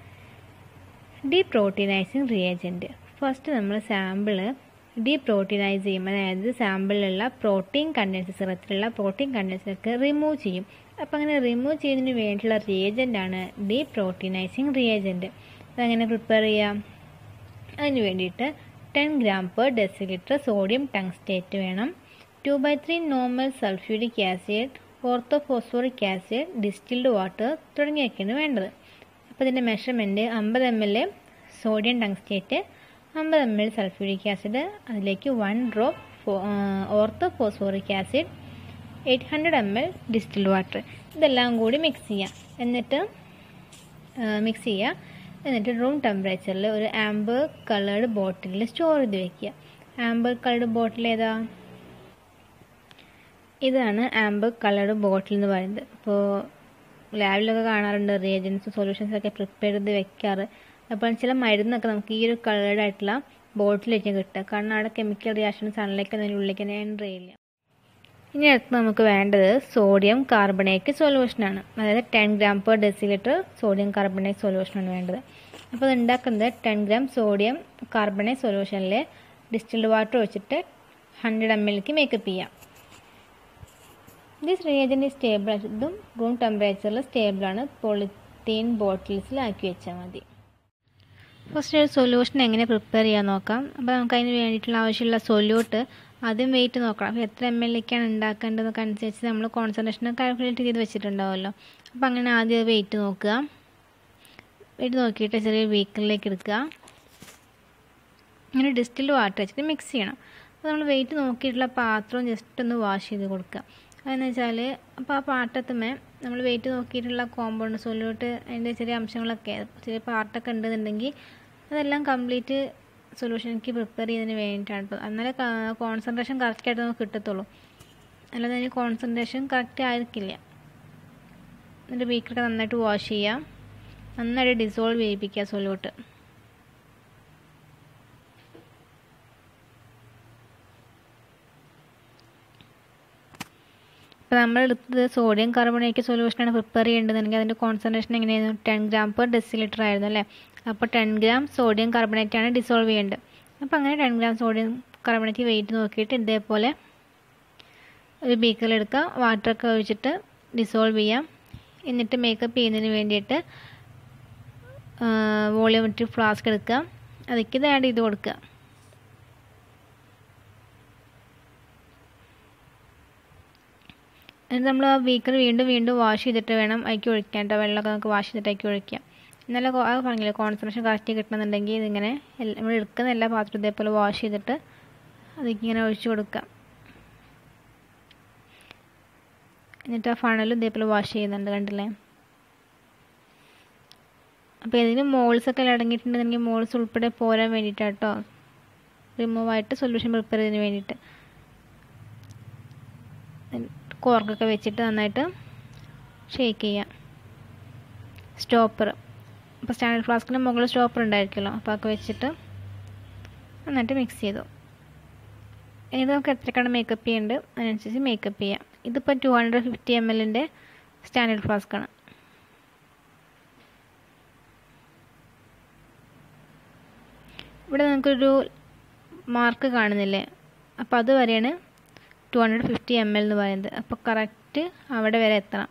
ഡീ പ്രോട്ടീനൈസിങ് റിയേജൻറ്റ് ഫസ്റ്റ് നമ്മൾ സാമ്പിള് ഡീ പ്രോട്ടീനൈസ് ചെയ്യും അതായത് സാമ്പിളിലുള്ള പ്രോട്ടീൻ കണ്ടൻസ് സിറത്തിലുള്ള പ്രോട്ടീൻ കണ്ടൻസൊക്കെ റിമൂവ് ചെയ്യും അപ്പോൾ അങ്ങനെ റിമൂവ് ചെയ്യുന്നതിന് വേണ്ടിയിട്ടുള്ള റിയേജൻ്റ് ആണ് ഡീ പ്രോട്ടീനൈസിങ് റിയേജൻറ്റ് അതെങ്ങനെ പ്രിപ്പയർ ചെയ്യാം അതിന് വേണ്ടിയിട്ട് ten gram per decilitre sodium tungstate വേണം two by three normal sulphuric acid orthophosphoric acid distilled water തുടങ്ങിയൊക്കെയാണ് വേണ്ടത് അപ്പോൾ ഇതിൻ്റെ മെഷർമെൻറ്റ് അമ്പത് എം എൽ സോഡിയം ടങ്സ്റ്റേറ്റ് അമ്പത് എം എൽ സൾഫ്യൂരിക് ആസിഡ് അതിലേക്ക് one drop orthophosphoric acid eight hundred M L distilled water ഇതെല്ലാം കൂടി മിക്സ് ചെയ്യാം എന്നിട്ട് മിക്സ് ചെയ്യുക എന്നിട്ട് റൂം ടെമ്പറേച്ചറിൽ ഒരു ആംബർ കളേർഡ് ബോട്ടിലിൽ സ്റ്റോർ ചെയ്ത് വെക്കുക ആംബർ കളേർഡ് ബോട്ടിൽ ഏതാ ഇതാണ് ആംബർ കളേർഡ് ബോട്ടിൽ എന്ന് പറയുന്നത് ഇപ്പോൾ ലാബിലൊക്കെ കാണാറുണ്ട് റിയേജൻസ് സൊല്യൂഷൻസ് ഒക്കെ പ്രിപ്പയർ ചെയ്ത് വെക്കാറ് അപ്പോൾ ചില മരുന്നൊക്കെ നമുക്ക് ഈ ഒരു കളേർഡ് ആയിട്ടുള്ള ബോട്ടിലേക്ക് കിട്ടുക കാരണം അവിടെ കെമിക്കൽ റിയാക്ഷൻ സണ്ണിലേക്ക് അതിൻ്റെ ഉള്ളിലേക്ക് തന്നെ എൻ്റർ ചെയ്യില്ല ഇനി അടുത്ത് നമുക്ക് വേണ്ടത് സോഡിയം കാർബണേറ്റ് സൊല്യൂഷനാണ് അതായത് ten gram per decilitre sodium carbonate സൊല്യൂഷനാണ് വേണ്ടത് അപ്പോൾ അത് ഉണ്ടാക്കുന്നത് ടെൻ ഗ്രാം സോഡിയം കാർബണേറ്റ് സൊല്യൂഷനിൽ ഡിസ്റ്റിൽഡ് വാട്ടർ ഒഴിച്ചിട്ട് ഹൺഡ്രഡ് എം എൽക്ക് മേക്കപ്പ് ചെയ്യാം ദിസ് റിയേജൻ സ്റ്റേബിൾ ഇതും റൂം ടെമ്പറേച്ചറിൽ സ്റ്റേബിളാണ് പോളിത്തീൻ ബോട്ടിൽസിലാക്കി വെച്ചാൽ മതി ഫസ്റ്റ് ഒരു സൊല്യൂഷൻ എങ്ങനെ പ്രിപ്പയർ ചെയ്യാൻ നോക്കാം അപ്പോൾ നമുക്ക് അതിന് വേണ്ടിയിട്ടുള്ള ആവശ്യമുള്ള സൊല്യൂട്ട് ആദ്യം വെയിറ്റ് നോക്കണം അപ്പോൾ എത്ര എം എല്ലേക്കാണ് ഉണ്ടാക്കേണ്ടതൊക്കെ അനുസരിച്ച് നമ്മൾ കോൺസെൻട്രേഷൻ കാൽക്കുലേറ്റ് ചെയ്ത് വെച്ചിട്ടുണ്ടാവുമല്ലോ അപ്പോൾ അങ്ങനെ ആദ്യം വെയിറ്റ് നോക്കുക വെയിറ്റ് നോക്കിയിട്ട് ചെറിയ ബീക്കറിലേക്ക് എടുക്കുക അങ്ങനെ ഡിസ്റ്റിൽഡ് വാട്ടർ വെച്ചിട്ട് മിക്സ് ചെയ്യണം അപ്പോൾ നമ്മൾ വെയിറ്റ് നോക്കിയിട്ടുള്ള പാത്രം ജസ്റ്റ് ഒന്ന് വാഷ് ചെയ്ത് കൊടുക്കുക അതെന്ന് വെച്ചാൽ അപ്പോൾ ആ പാട്ടത്തുമേ നമ്മൾ വെയിറ്റ് നോക്കിയിട്ടുള്ള കോമ്പൗണ്ട് സൊല്യൂട്ട് അതിൻ്റെ ചെറിയ അംശങ്ങളൊക്കെ ചെറിയ പാർട്ടൊക്കെ ഉണ്ടെന്നുണ്ടെങ്കിൽ അതെല്ലാം കംപ്ലീറ്റ് സൊല്യൂഷനിലേക്ക് പ്രിപ്പയർ ചെയ്യുന്നതിന് വേണ്ടിയിട്ടാണ് ഇപ്പോൾ എന്നാലേ കോൺസെൻട്രേഷൻ കറക്റ്റായിട്ട് നമുക്ക് കിട്ടത്തുള്ളൂ അല്ലാതെ അതിന് കോൺസെൻട്രേഷൻ കറക്റ്റ് ആയിരിക്കില്ല എന്നിട്ട് ബീക്കറൊക്കെ നന്നായിട്ട് വാഷ് ചെയ്യുക നന്നായിട്ട് ഡിസോൾവ് ചെയ്യിപ്പിക്കുക സൊല്യൂട്ട് ഇപ്പോൾ നമ്മൾ എടുത്തത് സോഡിയം കാർബണേറ്റ് സൊല്യൂഷനാണ് പ്രിപ്പയർ ചെയ്യേണ്ടതെങ്കിൽ അതിൻ്റെ കോൺസെൻട്രേഷൻ എങ്ങനെയായിരുന്നു ടെൻ ഗ്രാം പെർ ഡെസിലിറ്റർ ആയിരുന്നു അല്ലേ അപ്പോൾ ടെൻ ഗ്രാം സോഡിയം കാർബണേറ്റ് ആണ് ഡിസോൾവ് ചെയ്യേണ്ടത് അപ്പോൾ അങ്ങനെ ten gram sodium carbonate weight നോക്കിയിട്ട് ഇതേപോലെ ഒരു ബീക്കറിലെടുക്കുക വാട്ടറൊക്കെ ഒഴിച്ചിട്ട് ഡിസോൾവ് ചെയ്യാം എന്നിട്ട് മേക്കപ്പ് ചെയ്യുന്നതിന് വേണ്ടിയിട്ട് വോളിയോമെട്രിക് ഫ്ലാസ്ക് എടുക്കുക അതിലേക്ക് ഇത് ആഡ് ചെയ്ത് കൊടുക്കുക എന്നിട്ട് നമ്മൾ ആ ബീക്കർ വീണ്ടും വീണ്ടും വാഷ് ചെയ്തിട്ട് വേണം അതിലേക്ക് ഒഴിക്കാൻ കേട്ടോ വെള്ളമൊക്കെ നമുക്ക് വാഷ് ചെയ്തിട്ട് അതിലേക്ക് ഒഴിക്കാം എന്നാലും അത് പറഞ്ഞില്ലേ കോൺസെൻട്രേഷൻ കറക്റ്റ് കിട്ടണമെന്നുണ്ടെങ്കിൽ ഇതിങ്ങനെ നമ്മൾ എടുക്കുന്ന എല്ലാ പാത്രവും ഇതേപോലെ വാഷ് ചെയ്തിട്ട് അതിലേക്ക് ഇങ്ങനെ ഒഴിച്ച് കൊടുക്കാം എന്നിട്ട് ആ ഫണലും ഇതേപോലെ വാഷ് ചെയ്യുന്നുണ്ട് കണ്ടില്ലേ അപ്പോൾ ഇതിന് മോൾസ് ഒക്കെ അടങ്ങിയിട്ടുണ്ടെങ്കിൽ മോൾസ് ഉൾപ്പെടെ പോരാൻ വേണ്ടിയിട്ടാണ് കേട്ടോ റിമൂവ് ആയിട്ട് സൊല്യൂഷൻ പ്രിപ്പയർ ചെയ്യുന്നതിന് വേണ്ടിയിട്ട് കോർക്കൊക്കെ വെച്ചിട്ട് നന്നായിട്ട് ഷേക്ക് ചെയ്യാം സ്റ്റോപ്പർ അപ്പോൾ സ്റ്റാൻഡേർഡ് ഫ്ലാസ്കിന് മുകളിൽ സ്റ്റോപ്പർ ഉണ്ടായിരിക്കുമല്ലോ അപ്പോൾ അതൊക്കെ വെച്ചിട്ട് നന്നായിട്ട് മിക്സ് ചെയ്തു ഇനി നമുക്ക് എത്രക്കാണ് മേക്കപ്പ് ചെയ്യേണ്ടത് അതിനനുസരിച്ച് മേക്കപ്പ് ചെയ്യാം ഇതിപ്പോൾ ടു ഹൺഡ്രഡ് ഫിഫ്റ്റി എം എല്ലിൻ്റെ സ്റ്റാൻഡേർഡ് ഫ്ലാസ്ക്കാണ് ഇവിടെ നമുക്കൊരു മാർക്ക് കാണുന്നില്ലേ അപ്പോൾ അത് വരെയാണ് two hundred fifty M L എന്ന് പറയുന്നത് അപ്പോൾ കറക്റ്റ് അവിടെ വരെ എത്തണം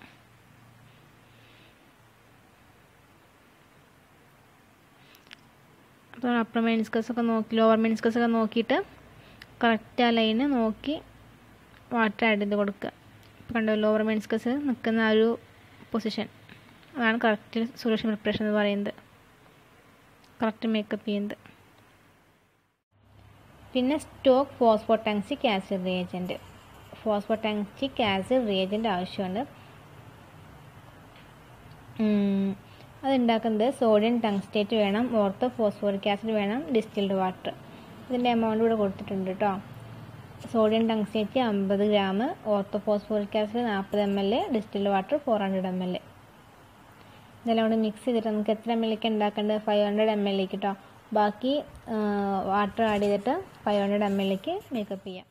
അപ്പോൾ അപ്പർ മെനിസ്കസ് ഒക്കെ നോക്കി ലോവർ മെനിസ്കസ് ഒക്കെ നോക്കിയിട്ട് കറക്റ്റ് ആ ലൈന് നോക്കി വാട്ടർ ആഡ് ചെയ്ത് കൊടുക്കുക ഇപ്പോൾ കണ്ടോ ലോവർ മെനിസ്കസ് നിൽക്കുന്ന ആ ഒരു പൊസിഷൻ അതാണ് കറക്റ്റ് സൊല്യൂഷൻ പ്രിപ്പറേഷൻ എന്ന് പറയുന്നത് കറക്റ്റ് മേക്കപ്പ് ചെയ്യുന്നത് പിന്നെ stock phosphotungstic acid reagent phosphotungstic acid reagent ആവശ്യമുണ്ട് അതുണ്ടാക്കുന്നത് സോഡിയം ടങ്സ്റ്റേറ്റ് വേണം ഓർത്തോ ഫോസ്ഫോറിക് ആസിഡ് വേണം ഡിസ്റ്റിൽഡ് വാട്ടർ ഇതിൻ്റെ എമൗണ്ട് ഇവിടെ കൊടുത്തിട്ടുണ്ട് കേട്ടോ സോഡിയം ടങ്സ്റ്റേറ്റ് അമ്പത് ഗ്രാം ഓർത്തോ ഫോസ്ഫോറിക് ആസിഡ് നാൽപ്പത് M L distilled water four hundred M L ഇതെല്ലാം കൂടി മിക്സ് ചെയ്തിട്ട് നമുക്ക് എത്ര എം എല്ലേക്ക് ഉണ്ടാക്കേണ്ടത് ഫൈവ് ഹൺഡ്രഡ് എം എല്ലേക്ക് കേട്ടോ ബാക്കി വാട്ടർ ആഡ് ചെയ്തിട്ട് ഫൈവ് ഹൺഡ്രഡ് എം എല്ലേക്ക് മേക്കപ്പ് ചെയ്യാം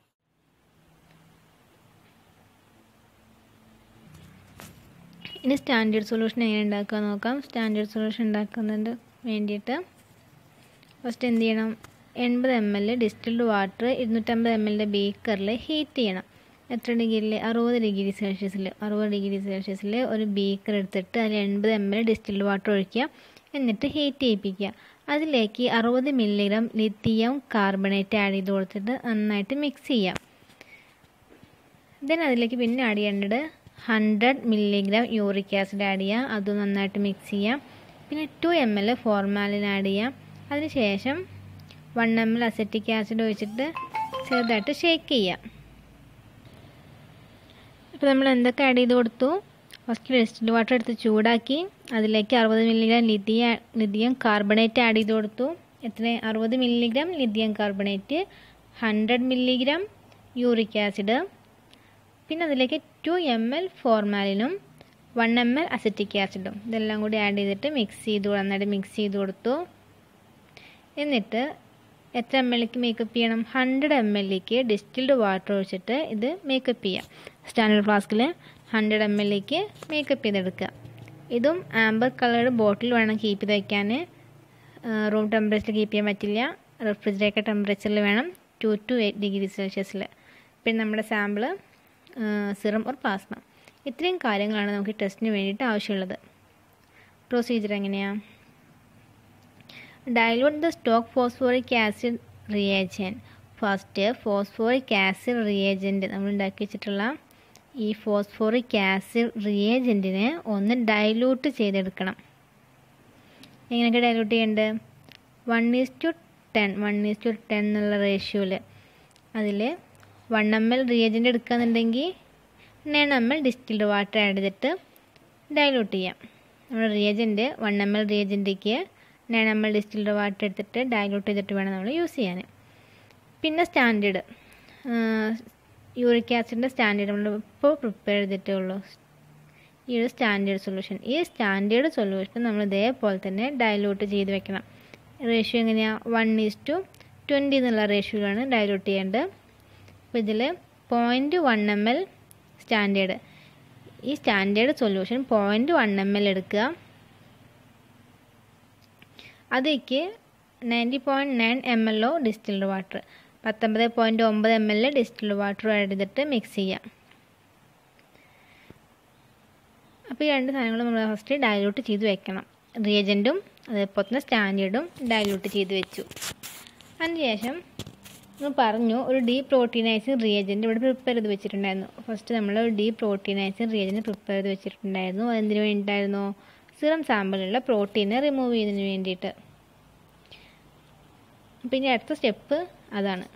ഇനി സ്റ്റാൻഡേർഡ് സൊല്യൂഷൻ എങ്ങനെ ഉണ്ടാക്കുക നോക്കാം സ്റ്റാൻഡേർഡ് സൊല്യൂഷൻ ഉണ്ടാക്കുന്നതിന് വേണ്ടിയിട്ട് ഫസ്റ്റ് എന്ത് ചെയ്യണം എൺപത് എം എൽ ഡിസ്റ്റിൽഡ് വാട്ടർ ഇരുന്നൂറ്റമ്പത് എം എല്ലിൻ്റെ ബീക്കറിൽ ഹീറ്റ് ചെയ്യണം എത്ര ഡിഗ്രിയിൽ അറുപത് ഡിഗ്രി സെൽഷ്യസിൽ അറുപത് ഡിഗ്രി സെൽഷ്യസിൽ ഒരു ബീക്കർ എടുത്തിട്ട് അതിൽ എൺപത് എം എൽ ഡിസ്റ്റിൽഡ് വാട്ടർ ഒഴിക്കുക എന്നിട്ട് ഹീറ്റ് ചെയ്യിപ്പിക്കുക അതിലേക്ക് അറുപത് മില്ലിഗ്രാം ലിത്തിയം കാർബണേറ്റ് ആഡ് ചെയ്ത് കൊടുത്തിട്ട് നന്നായിട്ട് മിക്സ് ചെയ്യാം ദെൻ അതിലേക്ക് പിന്നെ ആഡ് ചെയ്യേണ്ടത് hundred milligram uric acid add ചെയ്യാം അത് നന്നായിട്ട് മിക്സ് ചെയ്യാം പിന്നെ two M L formalin add ചെയ്യാം അതിനുശേഷം one M L acetic acid ഒഴിച്ചിട്ട് ചെറുതായിട്ട് ഷേക്ക് ചെയ്യാം അപ്പോൾ നമ്മൾ എന്തൊക്കെ ആഡ് ചെയ്ത് കൊടുത്തു ഫസ്റ്റ് ഡിസ്റ്റിൽ വാട്ടർ എടുത്ത് ചൂടാക്കി അതിലേക്ക് അറുപത് milligram lithia lithium carbonate add ചെയ്ത് കൊടുത്തു എത്ര അറുപത് milligram lithium carbonate hundred milligram uric acid പിന്നെ അതിലേക്ക് ടു എം എൽ ഫോർമാലിനും വൺ എം എൽ അസറ്റിക് ആസിഡും ഇതെല്ലാം കൂടി ആഡ് ചെയ്തിട്ട് മിക്സ് ചെയ്ത് നന്നായിട്ട് മിക്സ് ചെയ്ത് കൊടുത്തു എന്നിട്ട് എത്ര എം എല്ലിക്ക് മേക്കപ്പ് ചെയ്യണം ഹൺഡ്രഡ് എം എല്ലിക്ക് ഡിസ്റ്റിൽഡ് വാട്ടർ ഒഴിച്ചിട്ട് ഇത് മേക്കപ്പ് ചെയ്യാം സ്റ്റാൻഡേർഡ് ഫ്ലാസ്കിൽ ഹൺഡ്രഡ് എം എല്ലിക്ക് മേക്കപ്പ് ചെയ്തെടുക്കുക ഇതും ആംബർ കളർഡ് ബോട്ടിൽ വേണം കീപ്പ് ചെയ്ത് വയ്ക്കാൻ റൂം ടെമ്പറേച്ചറിൽ കീപ്പ് ചെയ്യാൻ പറ്റില്ല റെഫ്രിജറേറ്റർ ടെമ്പറേച്ചറിൽ വേണം ടു ടു എയ്റ്റ് ഡിഗ്രി സെൽഷ്യസിൽ പിന്നെ നമ്മുടെ സാമ്പിൾ സിറം ഓർ പ്ലാസ്മ ഇത്രയും കാര്യങ്ങളാണ് നമുക്ക് ടെസ്റ്റിന് വേണ്ടിയിട്ട് ആവശ്യമുള്ളത് പ്രൊസീജിയർ എങ്ങനെയാണ് dilute the stock phosphoric acid reagent first phosphoric acid reagent നമ്മൾ ഉണ്ടാക്കി വെച്ചിട്ടുള്ള ഈ ഫോസ്ഫോറിക് ആസിഡ് റിയേജൻറ്റിനെ ഒന്ന് ഡൈലൂട്ട് ചെയ്തെടുക്കണം എങ്ങനെയൊക്കെ ഡൈലൂട്ട് ചെയ്യേണ്ടത് one is to ten one is to ten എന്നുള്ള റേഷ്യോയിൽ അതിൽ വൺ എം എൽ റിയേജൻ്റ് എടുക്കുകയെന്നുണ്ടെങ്കിൽ nine M L distilled water add ചെയ്തിട്ട് ഡൈലൂട്ട് ചെയ്യാം നമ്മുടെ റിയേജൻറ്റ് വൺ എം എൽ റിയേജൻറ്റിക്ക് nine M L distilled water എടുത്തിട്ട് ഡൈലൂട്ട് ചെയ്തിട്ട് വേണം നമ്മൾ യൂസ് ചെയ്യാൻ പിന്നെ സ്റ്റാൻഡേർഡ് യൂറിക് ആസിഡിൻ്റെ സ്റ്റാൻഡേർഡ് നമ്മൾ ഇപ്പോൾ പ്രിപ്പയർ ചെയ്തിട്ടേ ഉള്ളൂ ഈ ഒരു സ്റ്റാൻഡേർഡ് സൊല്യൂഷൻ ഈ സ്റ്റാൻഡേർഡ് സൊല്യൂഷൻ നമ്മൾ ഇതേപോലെ തന്നെ ഡൈലൂട്ട് ചെയ്ത് വെക്കണം റേഷ്യോ എങ്ങനെയാണ് വൺ ഈസ് ടു ട്വൻറ്റി എന്നുള്ള റേഷ്യോയിലാണ് ഡൈലൂട്ട് ചെയ്യേണ്ടത് അപ്പോൾ ഇതിൽ point one M L standard ഈ standard solution point one M L എടുക്കുക അതിലേക്ക് ninety point nine M L ഒ ഡിസ്റ്റിൽഡ് വാട്ടർ പത്തൊമ്പത് പോയിൻറ്റ് ഒമ്പത് M L distilled water add ചെയ്തിട്ട് മിക്സ് ചെയ്യാം അപ്പോൾ ഈ രണ്ട് സാധനങ്ങളും നമ്മൾ ഫസ്റ്റ് ഡയലൂട്ട് ചെയ്ത് വെക്കണം റിയജൻറ്റും അതേപോലെ തന്നെ സ്റ്റാൻഡേർഡും ഡയലൂട്ട് ചെയ്ത് വെച്ചു അതിനുശേഷം നമ്മൾ പറഞ്ഞു ഒരു ഡീ പ്രോട്ടീനൈസിങ് റിയേജൻറ്റ് ഇവിടെ പ്രിപ്പയർ ചെയ്ത് വെച്ചിട്ടുണ്ടായിരുന്നു ഫസ്റ്റ് നമ്മൾ ഒരു ഡീ പ്രോട്ടീനൈസിങ് റിയേജൻറ്റ് പ്രിപ്പയർ ചെയ്ത് വെച്ചിട്ടുണ്ടായിരുന്നു അതെന്തിനു വേണ്ടിയിട്ടായിരുന്നു സിറം സാമ്പിളിലുള്ള പ്രോട്ടീനെ റിമൂവ് ചെയ്യുന്നതിന് വേണ്ടിയിട്ട് പിന്നെ അടുത്ത സ്റ്റെപ്പ് അതാണ്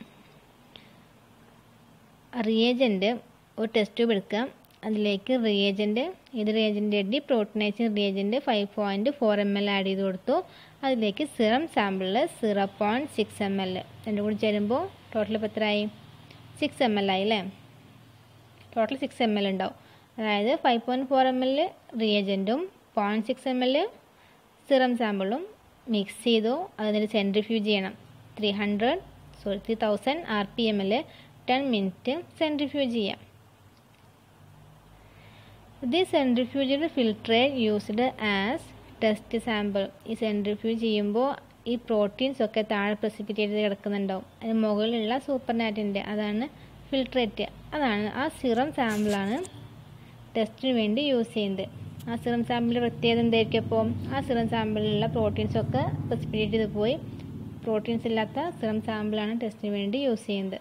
റിയേജൻറ്റ് ഒരു ടെസ്റ്റ് ട്യൂബ് എടുക്കുക അതിലേക്ക് റിയേജൻറ്റ് ഇത് reagent deproteinizing reagent five point four M L add ചെയ്ത് കൊടുത്തു അതിലേക്ക് സിറം സാമ്പിളിൽ zero point six M L രണ്ടും കൂടി ചേരുമ്പോൾ ടോട്ടൽ ഇപ്പോൾ എത്രയായി സിക്സ് എം എൽ ആയി അല്ലേ ടോട്ടൽ സിക്സ് എം എൽ ഉണ്ടാവും അതായത് five point four M L റിയേജൻറ്റും point six M L serum സാമ്പിളും മിക്സ് ചെയ്തു അതിന് സെൻട്രിഫ്യൂജ് ചെയ്യണം three hundred sorry three thousand R P എമ്മിൽ ടെൻ മിനിറ്റ് സെൻട്രിഫ്യൂജ് ചെയ്യാം the centrifuged filtrate used as test sample ഈ സെൻട്രിഫ്യൂജ് ചെയ്യുമ്പോൾ ഈ പ്രോട്ടീൻസ് ഒക്കെ താഴെ പ്രസിപ്പിറ്റേറ്റ് ചെയ്ത് കിടക്കുന്നുണ്ടാവും അതിന് മുകളിലുള്ള സൂപ്പർ നാറ്റിൻ്റെ അതാണ് ഫിൽട്രേറ്റ് അതാണ് ആ സിറം സാമ്പിളാണ് ടെസ്റ്റിന് വേണ്ടി യൂസ് ചെയ്യുന്നത് ആ സിറം സാമ്പിളിൻ്റെ പ്രത്യേകത എന്തായിരിക്കും അപ്പോൾ ആ സിറം സാമ്പിളിലുള്ള പ്രോട്ടീൻസ് ഒക്കെ പ്രസിപ്പിറ്റേറ്റ് ചെയ്ത് പോയി പ്രോട്ടീൻസ് ഇല്ലാത്ത സിറം സാമ്പിളാണ് ടെസ്റ്റിന് വേണ്ടി യൂസ് ചെയ്യുന്നത്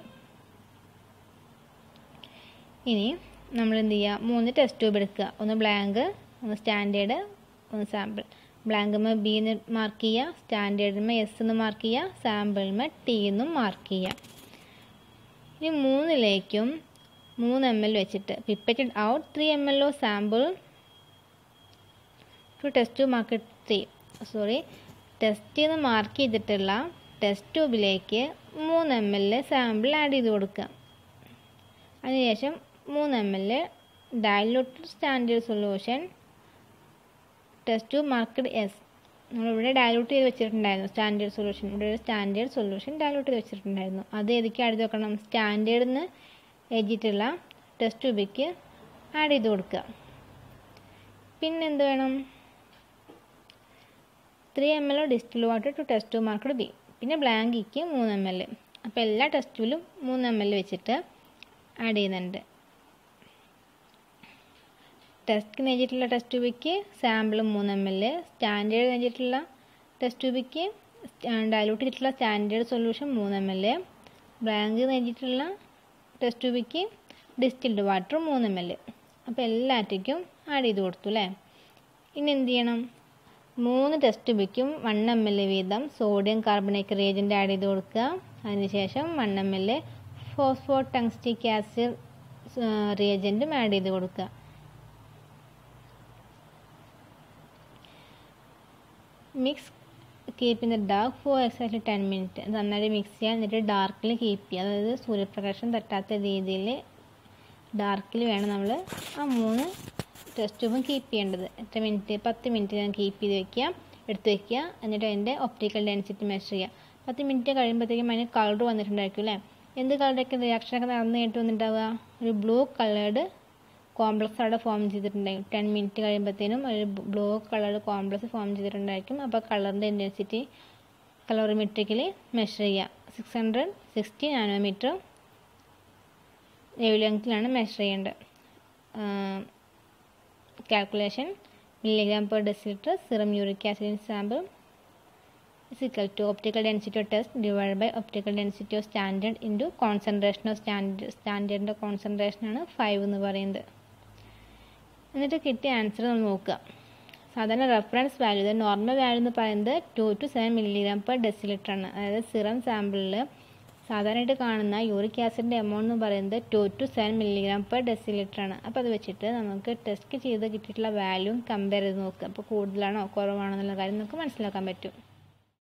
ഇനി നമ്മൾ എന്ത് ചെയ്യുക മൂന്ന് ടെസ്റ്റ് ട്യൂബ് എടുക്കുക ഒന്ന് ബ്ലാങ്ക് ഒന്ന് സ്റ്റാൻഡേർഡ് ഒന്ന് സാമ്പിൾ ബ്ലാങ്കുമ്മ ബി എന്ന് മാർക്ക് ചെയ്യുക സ്റ്റാൻഡേർഡിന്മ എസ് എന്ന് മാർക്ക് ചെയ്യുക സാമ്പിളിന്മ ടി എന്നും മാർക്ക് ചെയ്യുക ഇനി മൂന്നിലേക്കും മൂന്ന് എം എൽ വെച്ചിട്ട് pipetted out three M L ഓ sample to test tube mark three sorry test എന്ന് മാർക്ക് ചെയ്തിട്ടുള്ള ടെസ്റ്റ് ട്യൂബിലേക്ക് മൂന്ന് എം എൽ സാമ്പിൾ ആഡ് ചെയ്ത് കൊടുക്കുക അതിനുശേഷം മൂന്ന് M L diluted standard solution test tube marked S നമ്മളിവിടെ ഡയലൂട്ട് ചെയ്ത് വെച്ചിട്ടുണ്ടായിരുന്നു സ്റ്റാൻഡേർഡ് സൊല്യൂഷൻ ഇവിടെ ഒരു സ്റ്റാൻഡേർഡ് സൊല്യൂഷൻ ഡയലൂട്ട് ചെയ്ത് വെച്ചിട്ടുണ്ടായിരുന്നു അത് ഏതൊക്കെ ആഡ് ചെയ്ത് വെക്കണം സ്റ്റാൻഡേർഡിൽ നിന്ന് എഴുതിയിട്ടുള്ള ടെസ്റ്റ് ട്യൂബിക്ക് ആഡ് ചെയ്ത് കൊടുക്കുക പിന്നെ എന്ത് വേണം three M L distil water to test tube marked B പിന്നെ ബ്ലാങ്കിക്ക് മൂന്ന് എം എൽ അപ്പോൾ എല്ലാ ടെസ്റ്റ് ട്യൂബിലും മൂന്ന് എം എൽ വെച്ചിട്ട് ആഡ് ചെയ്യുന്നുണ്ട് ടെസ്റ്റ് കഴിഞ്ഞിട്ടുള്ള ടെസ്റ്റ് ട്യൂബിക്ക് സാമ്പിൾ മൂന്ന് എം എൽ സ്റ്റാൻഡേർഡ് കഴിഞ്ഞിട്ടുള്ള ടെസ്റ്റ് ട്യൂബിക്ക് ഡയലൂട്ട് ചെയ്തിട്ടുള്ള സ്റ്റാൻഡേർഡ് സൊല്യൂഷൻ മൂന്ന് എം എൽ ബ്ലാങ്ക് കഴിഞ്ഞിട്ടുള്ള ടെസ്റ്റ് ട്യൂബിക്ക് ഡിസ്റ്റിൽഡ് വാട്ടർ മൂന്ന് എം എൽ അപ്പോൾ എല്ലാറ്റിക്കും ആഡ് ചെയ്ത് കൊടുത്തു അല്ലേ ഇനി എന്ത് ചെയ്യണം മൂന്ന് ടെസ്റ്റ് ട്യൂബിക്കും വൺ എം എൽ വീതം സോഡിയം കാർബണേറ്റ് റിയേജൻ്റ് ആഡ് ചെയ്ത് കൊടുക്കുക അതിനുശേഷം one M L phosphotungstic acid റിയേജൻറ്റും ആഡ് ചെയ്ത് കൊടുക്കുക mix keep in the dark for exactly ten minute നന്നായിട്ട് മിക്സ് ചെയ്യുക എന്നിട്ട് ഡാർക്കിൽ കീപ്പ് ചെയ്യുക അതായത് സൂര്യപ്രകാശം തട്ടാത്ത രീതിയിൽ ഡാർക്കിൽ വേണം നമ്മൾ ആ മൂന്ന് ടെസ്റ്റ് ട്യൂബും കീപ്പ് ചെയ്യേണ്ടത് എത്ര മിനിറ്റ് പത്ത് മിനിറ്റ് ഞാൻ കീപ്പ് ചെയ്ത് വെക്കുക എടുത്ത് വെക്കുക എന്നിട്ട് അതിൻ്റെ ഒപ്റ്റിക്കൽ ഡെൻസിറ്റി മെഷർ ചെയ്യുക പത്ത് മിനിറ്റ് കഴിയുമ്പോഴത്തേക്കും അതിന് കളർ വന്നിട്ടുണ്ടായിരിക്കും അല്ലേ എന്ത് കളറൊക്കെ റിയാക്ഷനൊക്കെ നടന്നു കഴിഞ്ഞിട്ട് വന്നിട്ടുണ്ടാവുക ഒരു ബ്ലൂ കളേർഡ് കോംപ്ലക്സ് അവിടെ ഫോം ചെയ്തിട്ടുണ്ടായിരിക്കും ടെൻ മിനിറ്റ് കഴിയുമ്പോഴത്തേനും ഒരു ബ്ലൂ കളർ കോംപ്ലക്സ് ഫോം ചെയ്തിട്ടുണ്ടായിരിക്കും അപ്പോൾ കളറിൻ്റെ ഇൻറ്റൻസിറ്റി കളറിമെട്രിക്കലി മെഷർ ചെയ്യുക six hundred sixty nanometre wave ലെങ്ത്തിലാണ് മെഷർ ചെയ്യേണ്ടത് calculation milligram per decilitre serum uric acid sample is equal to optical density of test divided by optical density of standard into concentration of standard സ്റ്റാൻഡേർഡിൻ്റെ concentration ആണ് five എന്ന് പറയുന്നത് എന്നിട്ട് കിട്ടിയ answer നമ്മൾ നോക്കുക സാധാരണ റെഫറൻസ് വാല്യൂ ഇത് നോർമൽ വാല്യൂ എന്ന് പറയുന്നത് two to seven milligram per decilitre ആണ് അതായത് സിറം സാമ്പിളിൽ സാധാരണയായിട്ട് കാണുന്ന യൂറിക് ആസിഡിൻ്റെ എമൗണ്ട് എന്ന് പറയുന്നത് two to seven milligram per decilitre ആണ് അപ്പോൾ അത് വെച്ചിട്ട് നമുക്ക് ടെസ്റ്റ് ചെയ്ത് കിട്ടിയിട്ടുള്ള വാല്യൂ കമ്പയർ ചെയ്ത് നോക്കുക അപ്പോൾ കൂടുതലാണോ കുറവാണോ എന്നുള്ള കാര്യം നമുക്ക് മനസ്സിലാക്കാൻ പറ്റും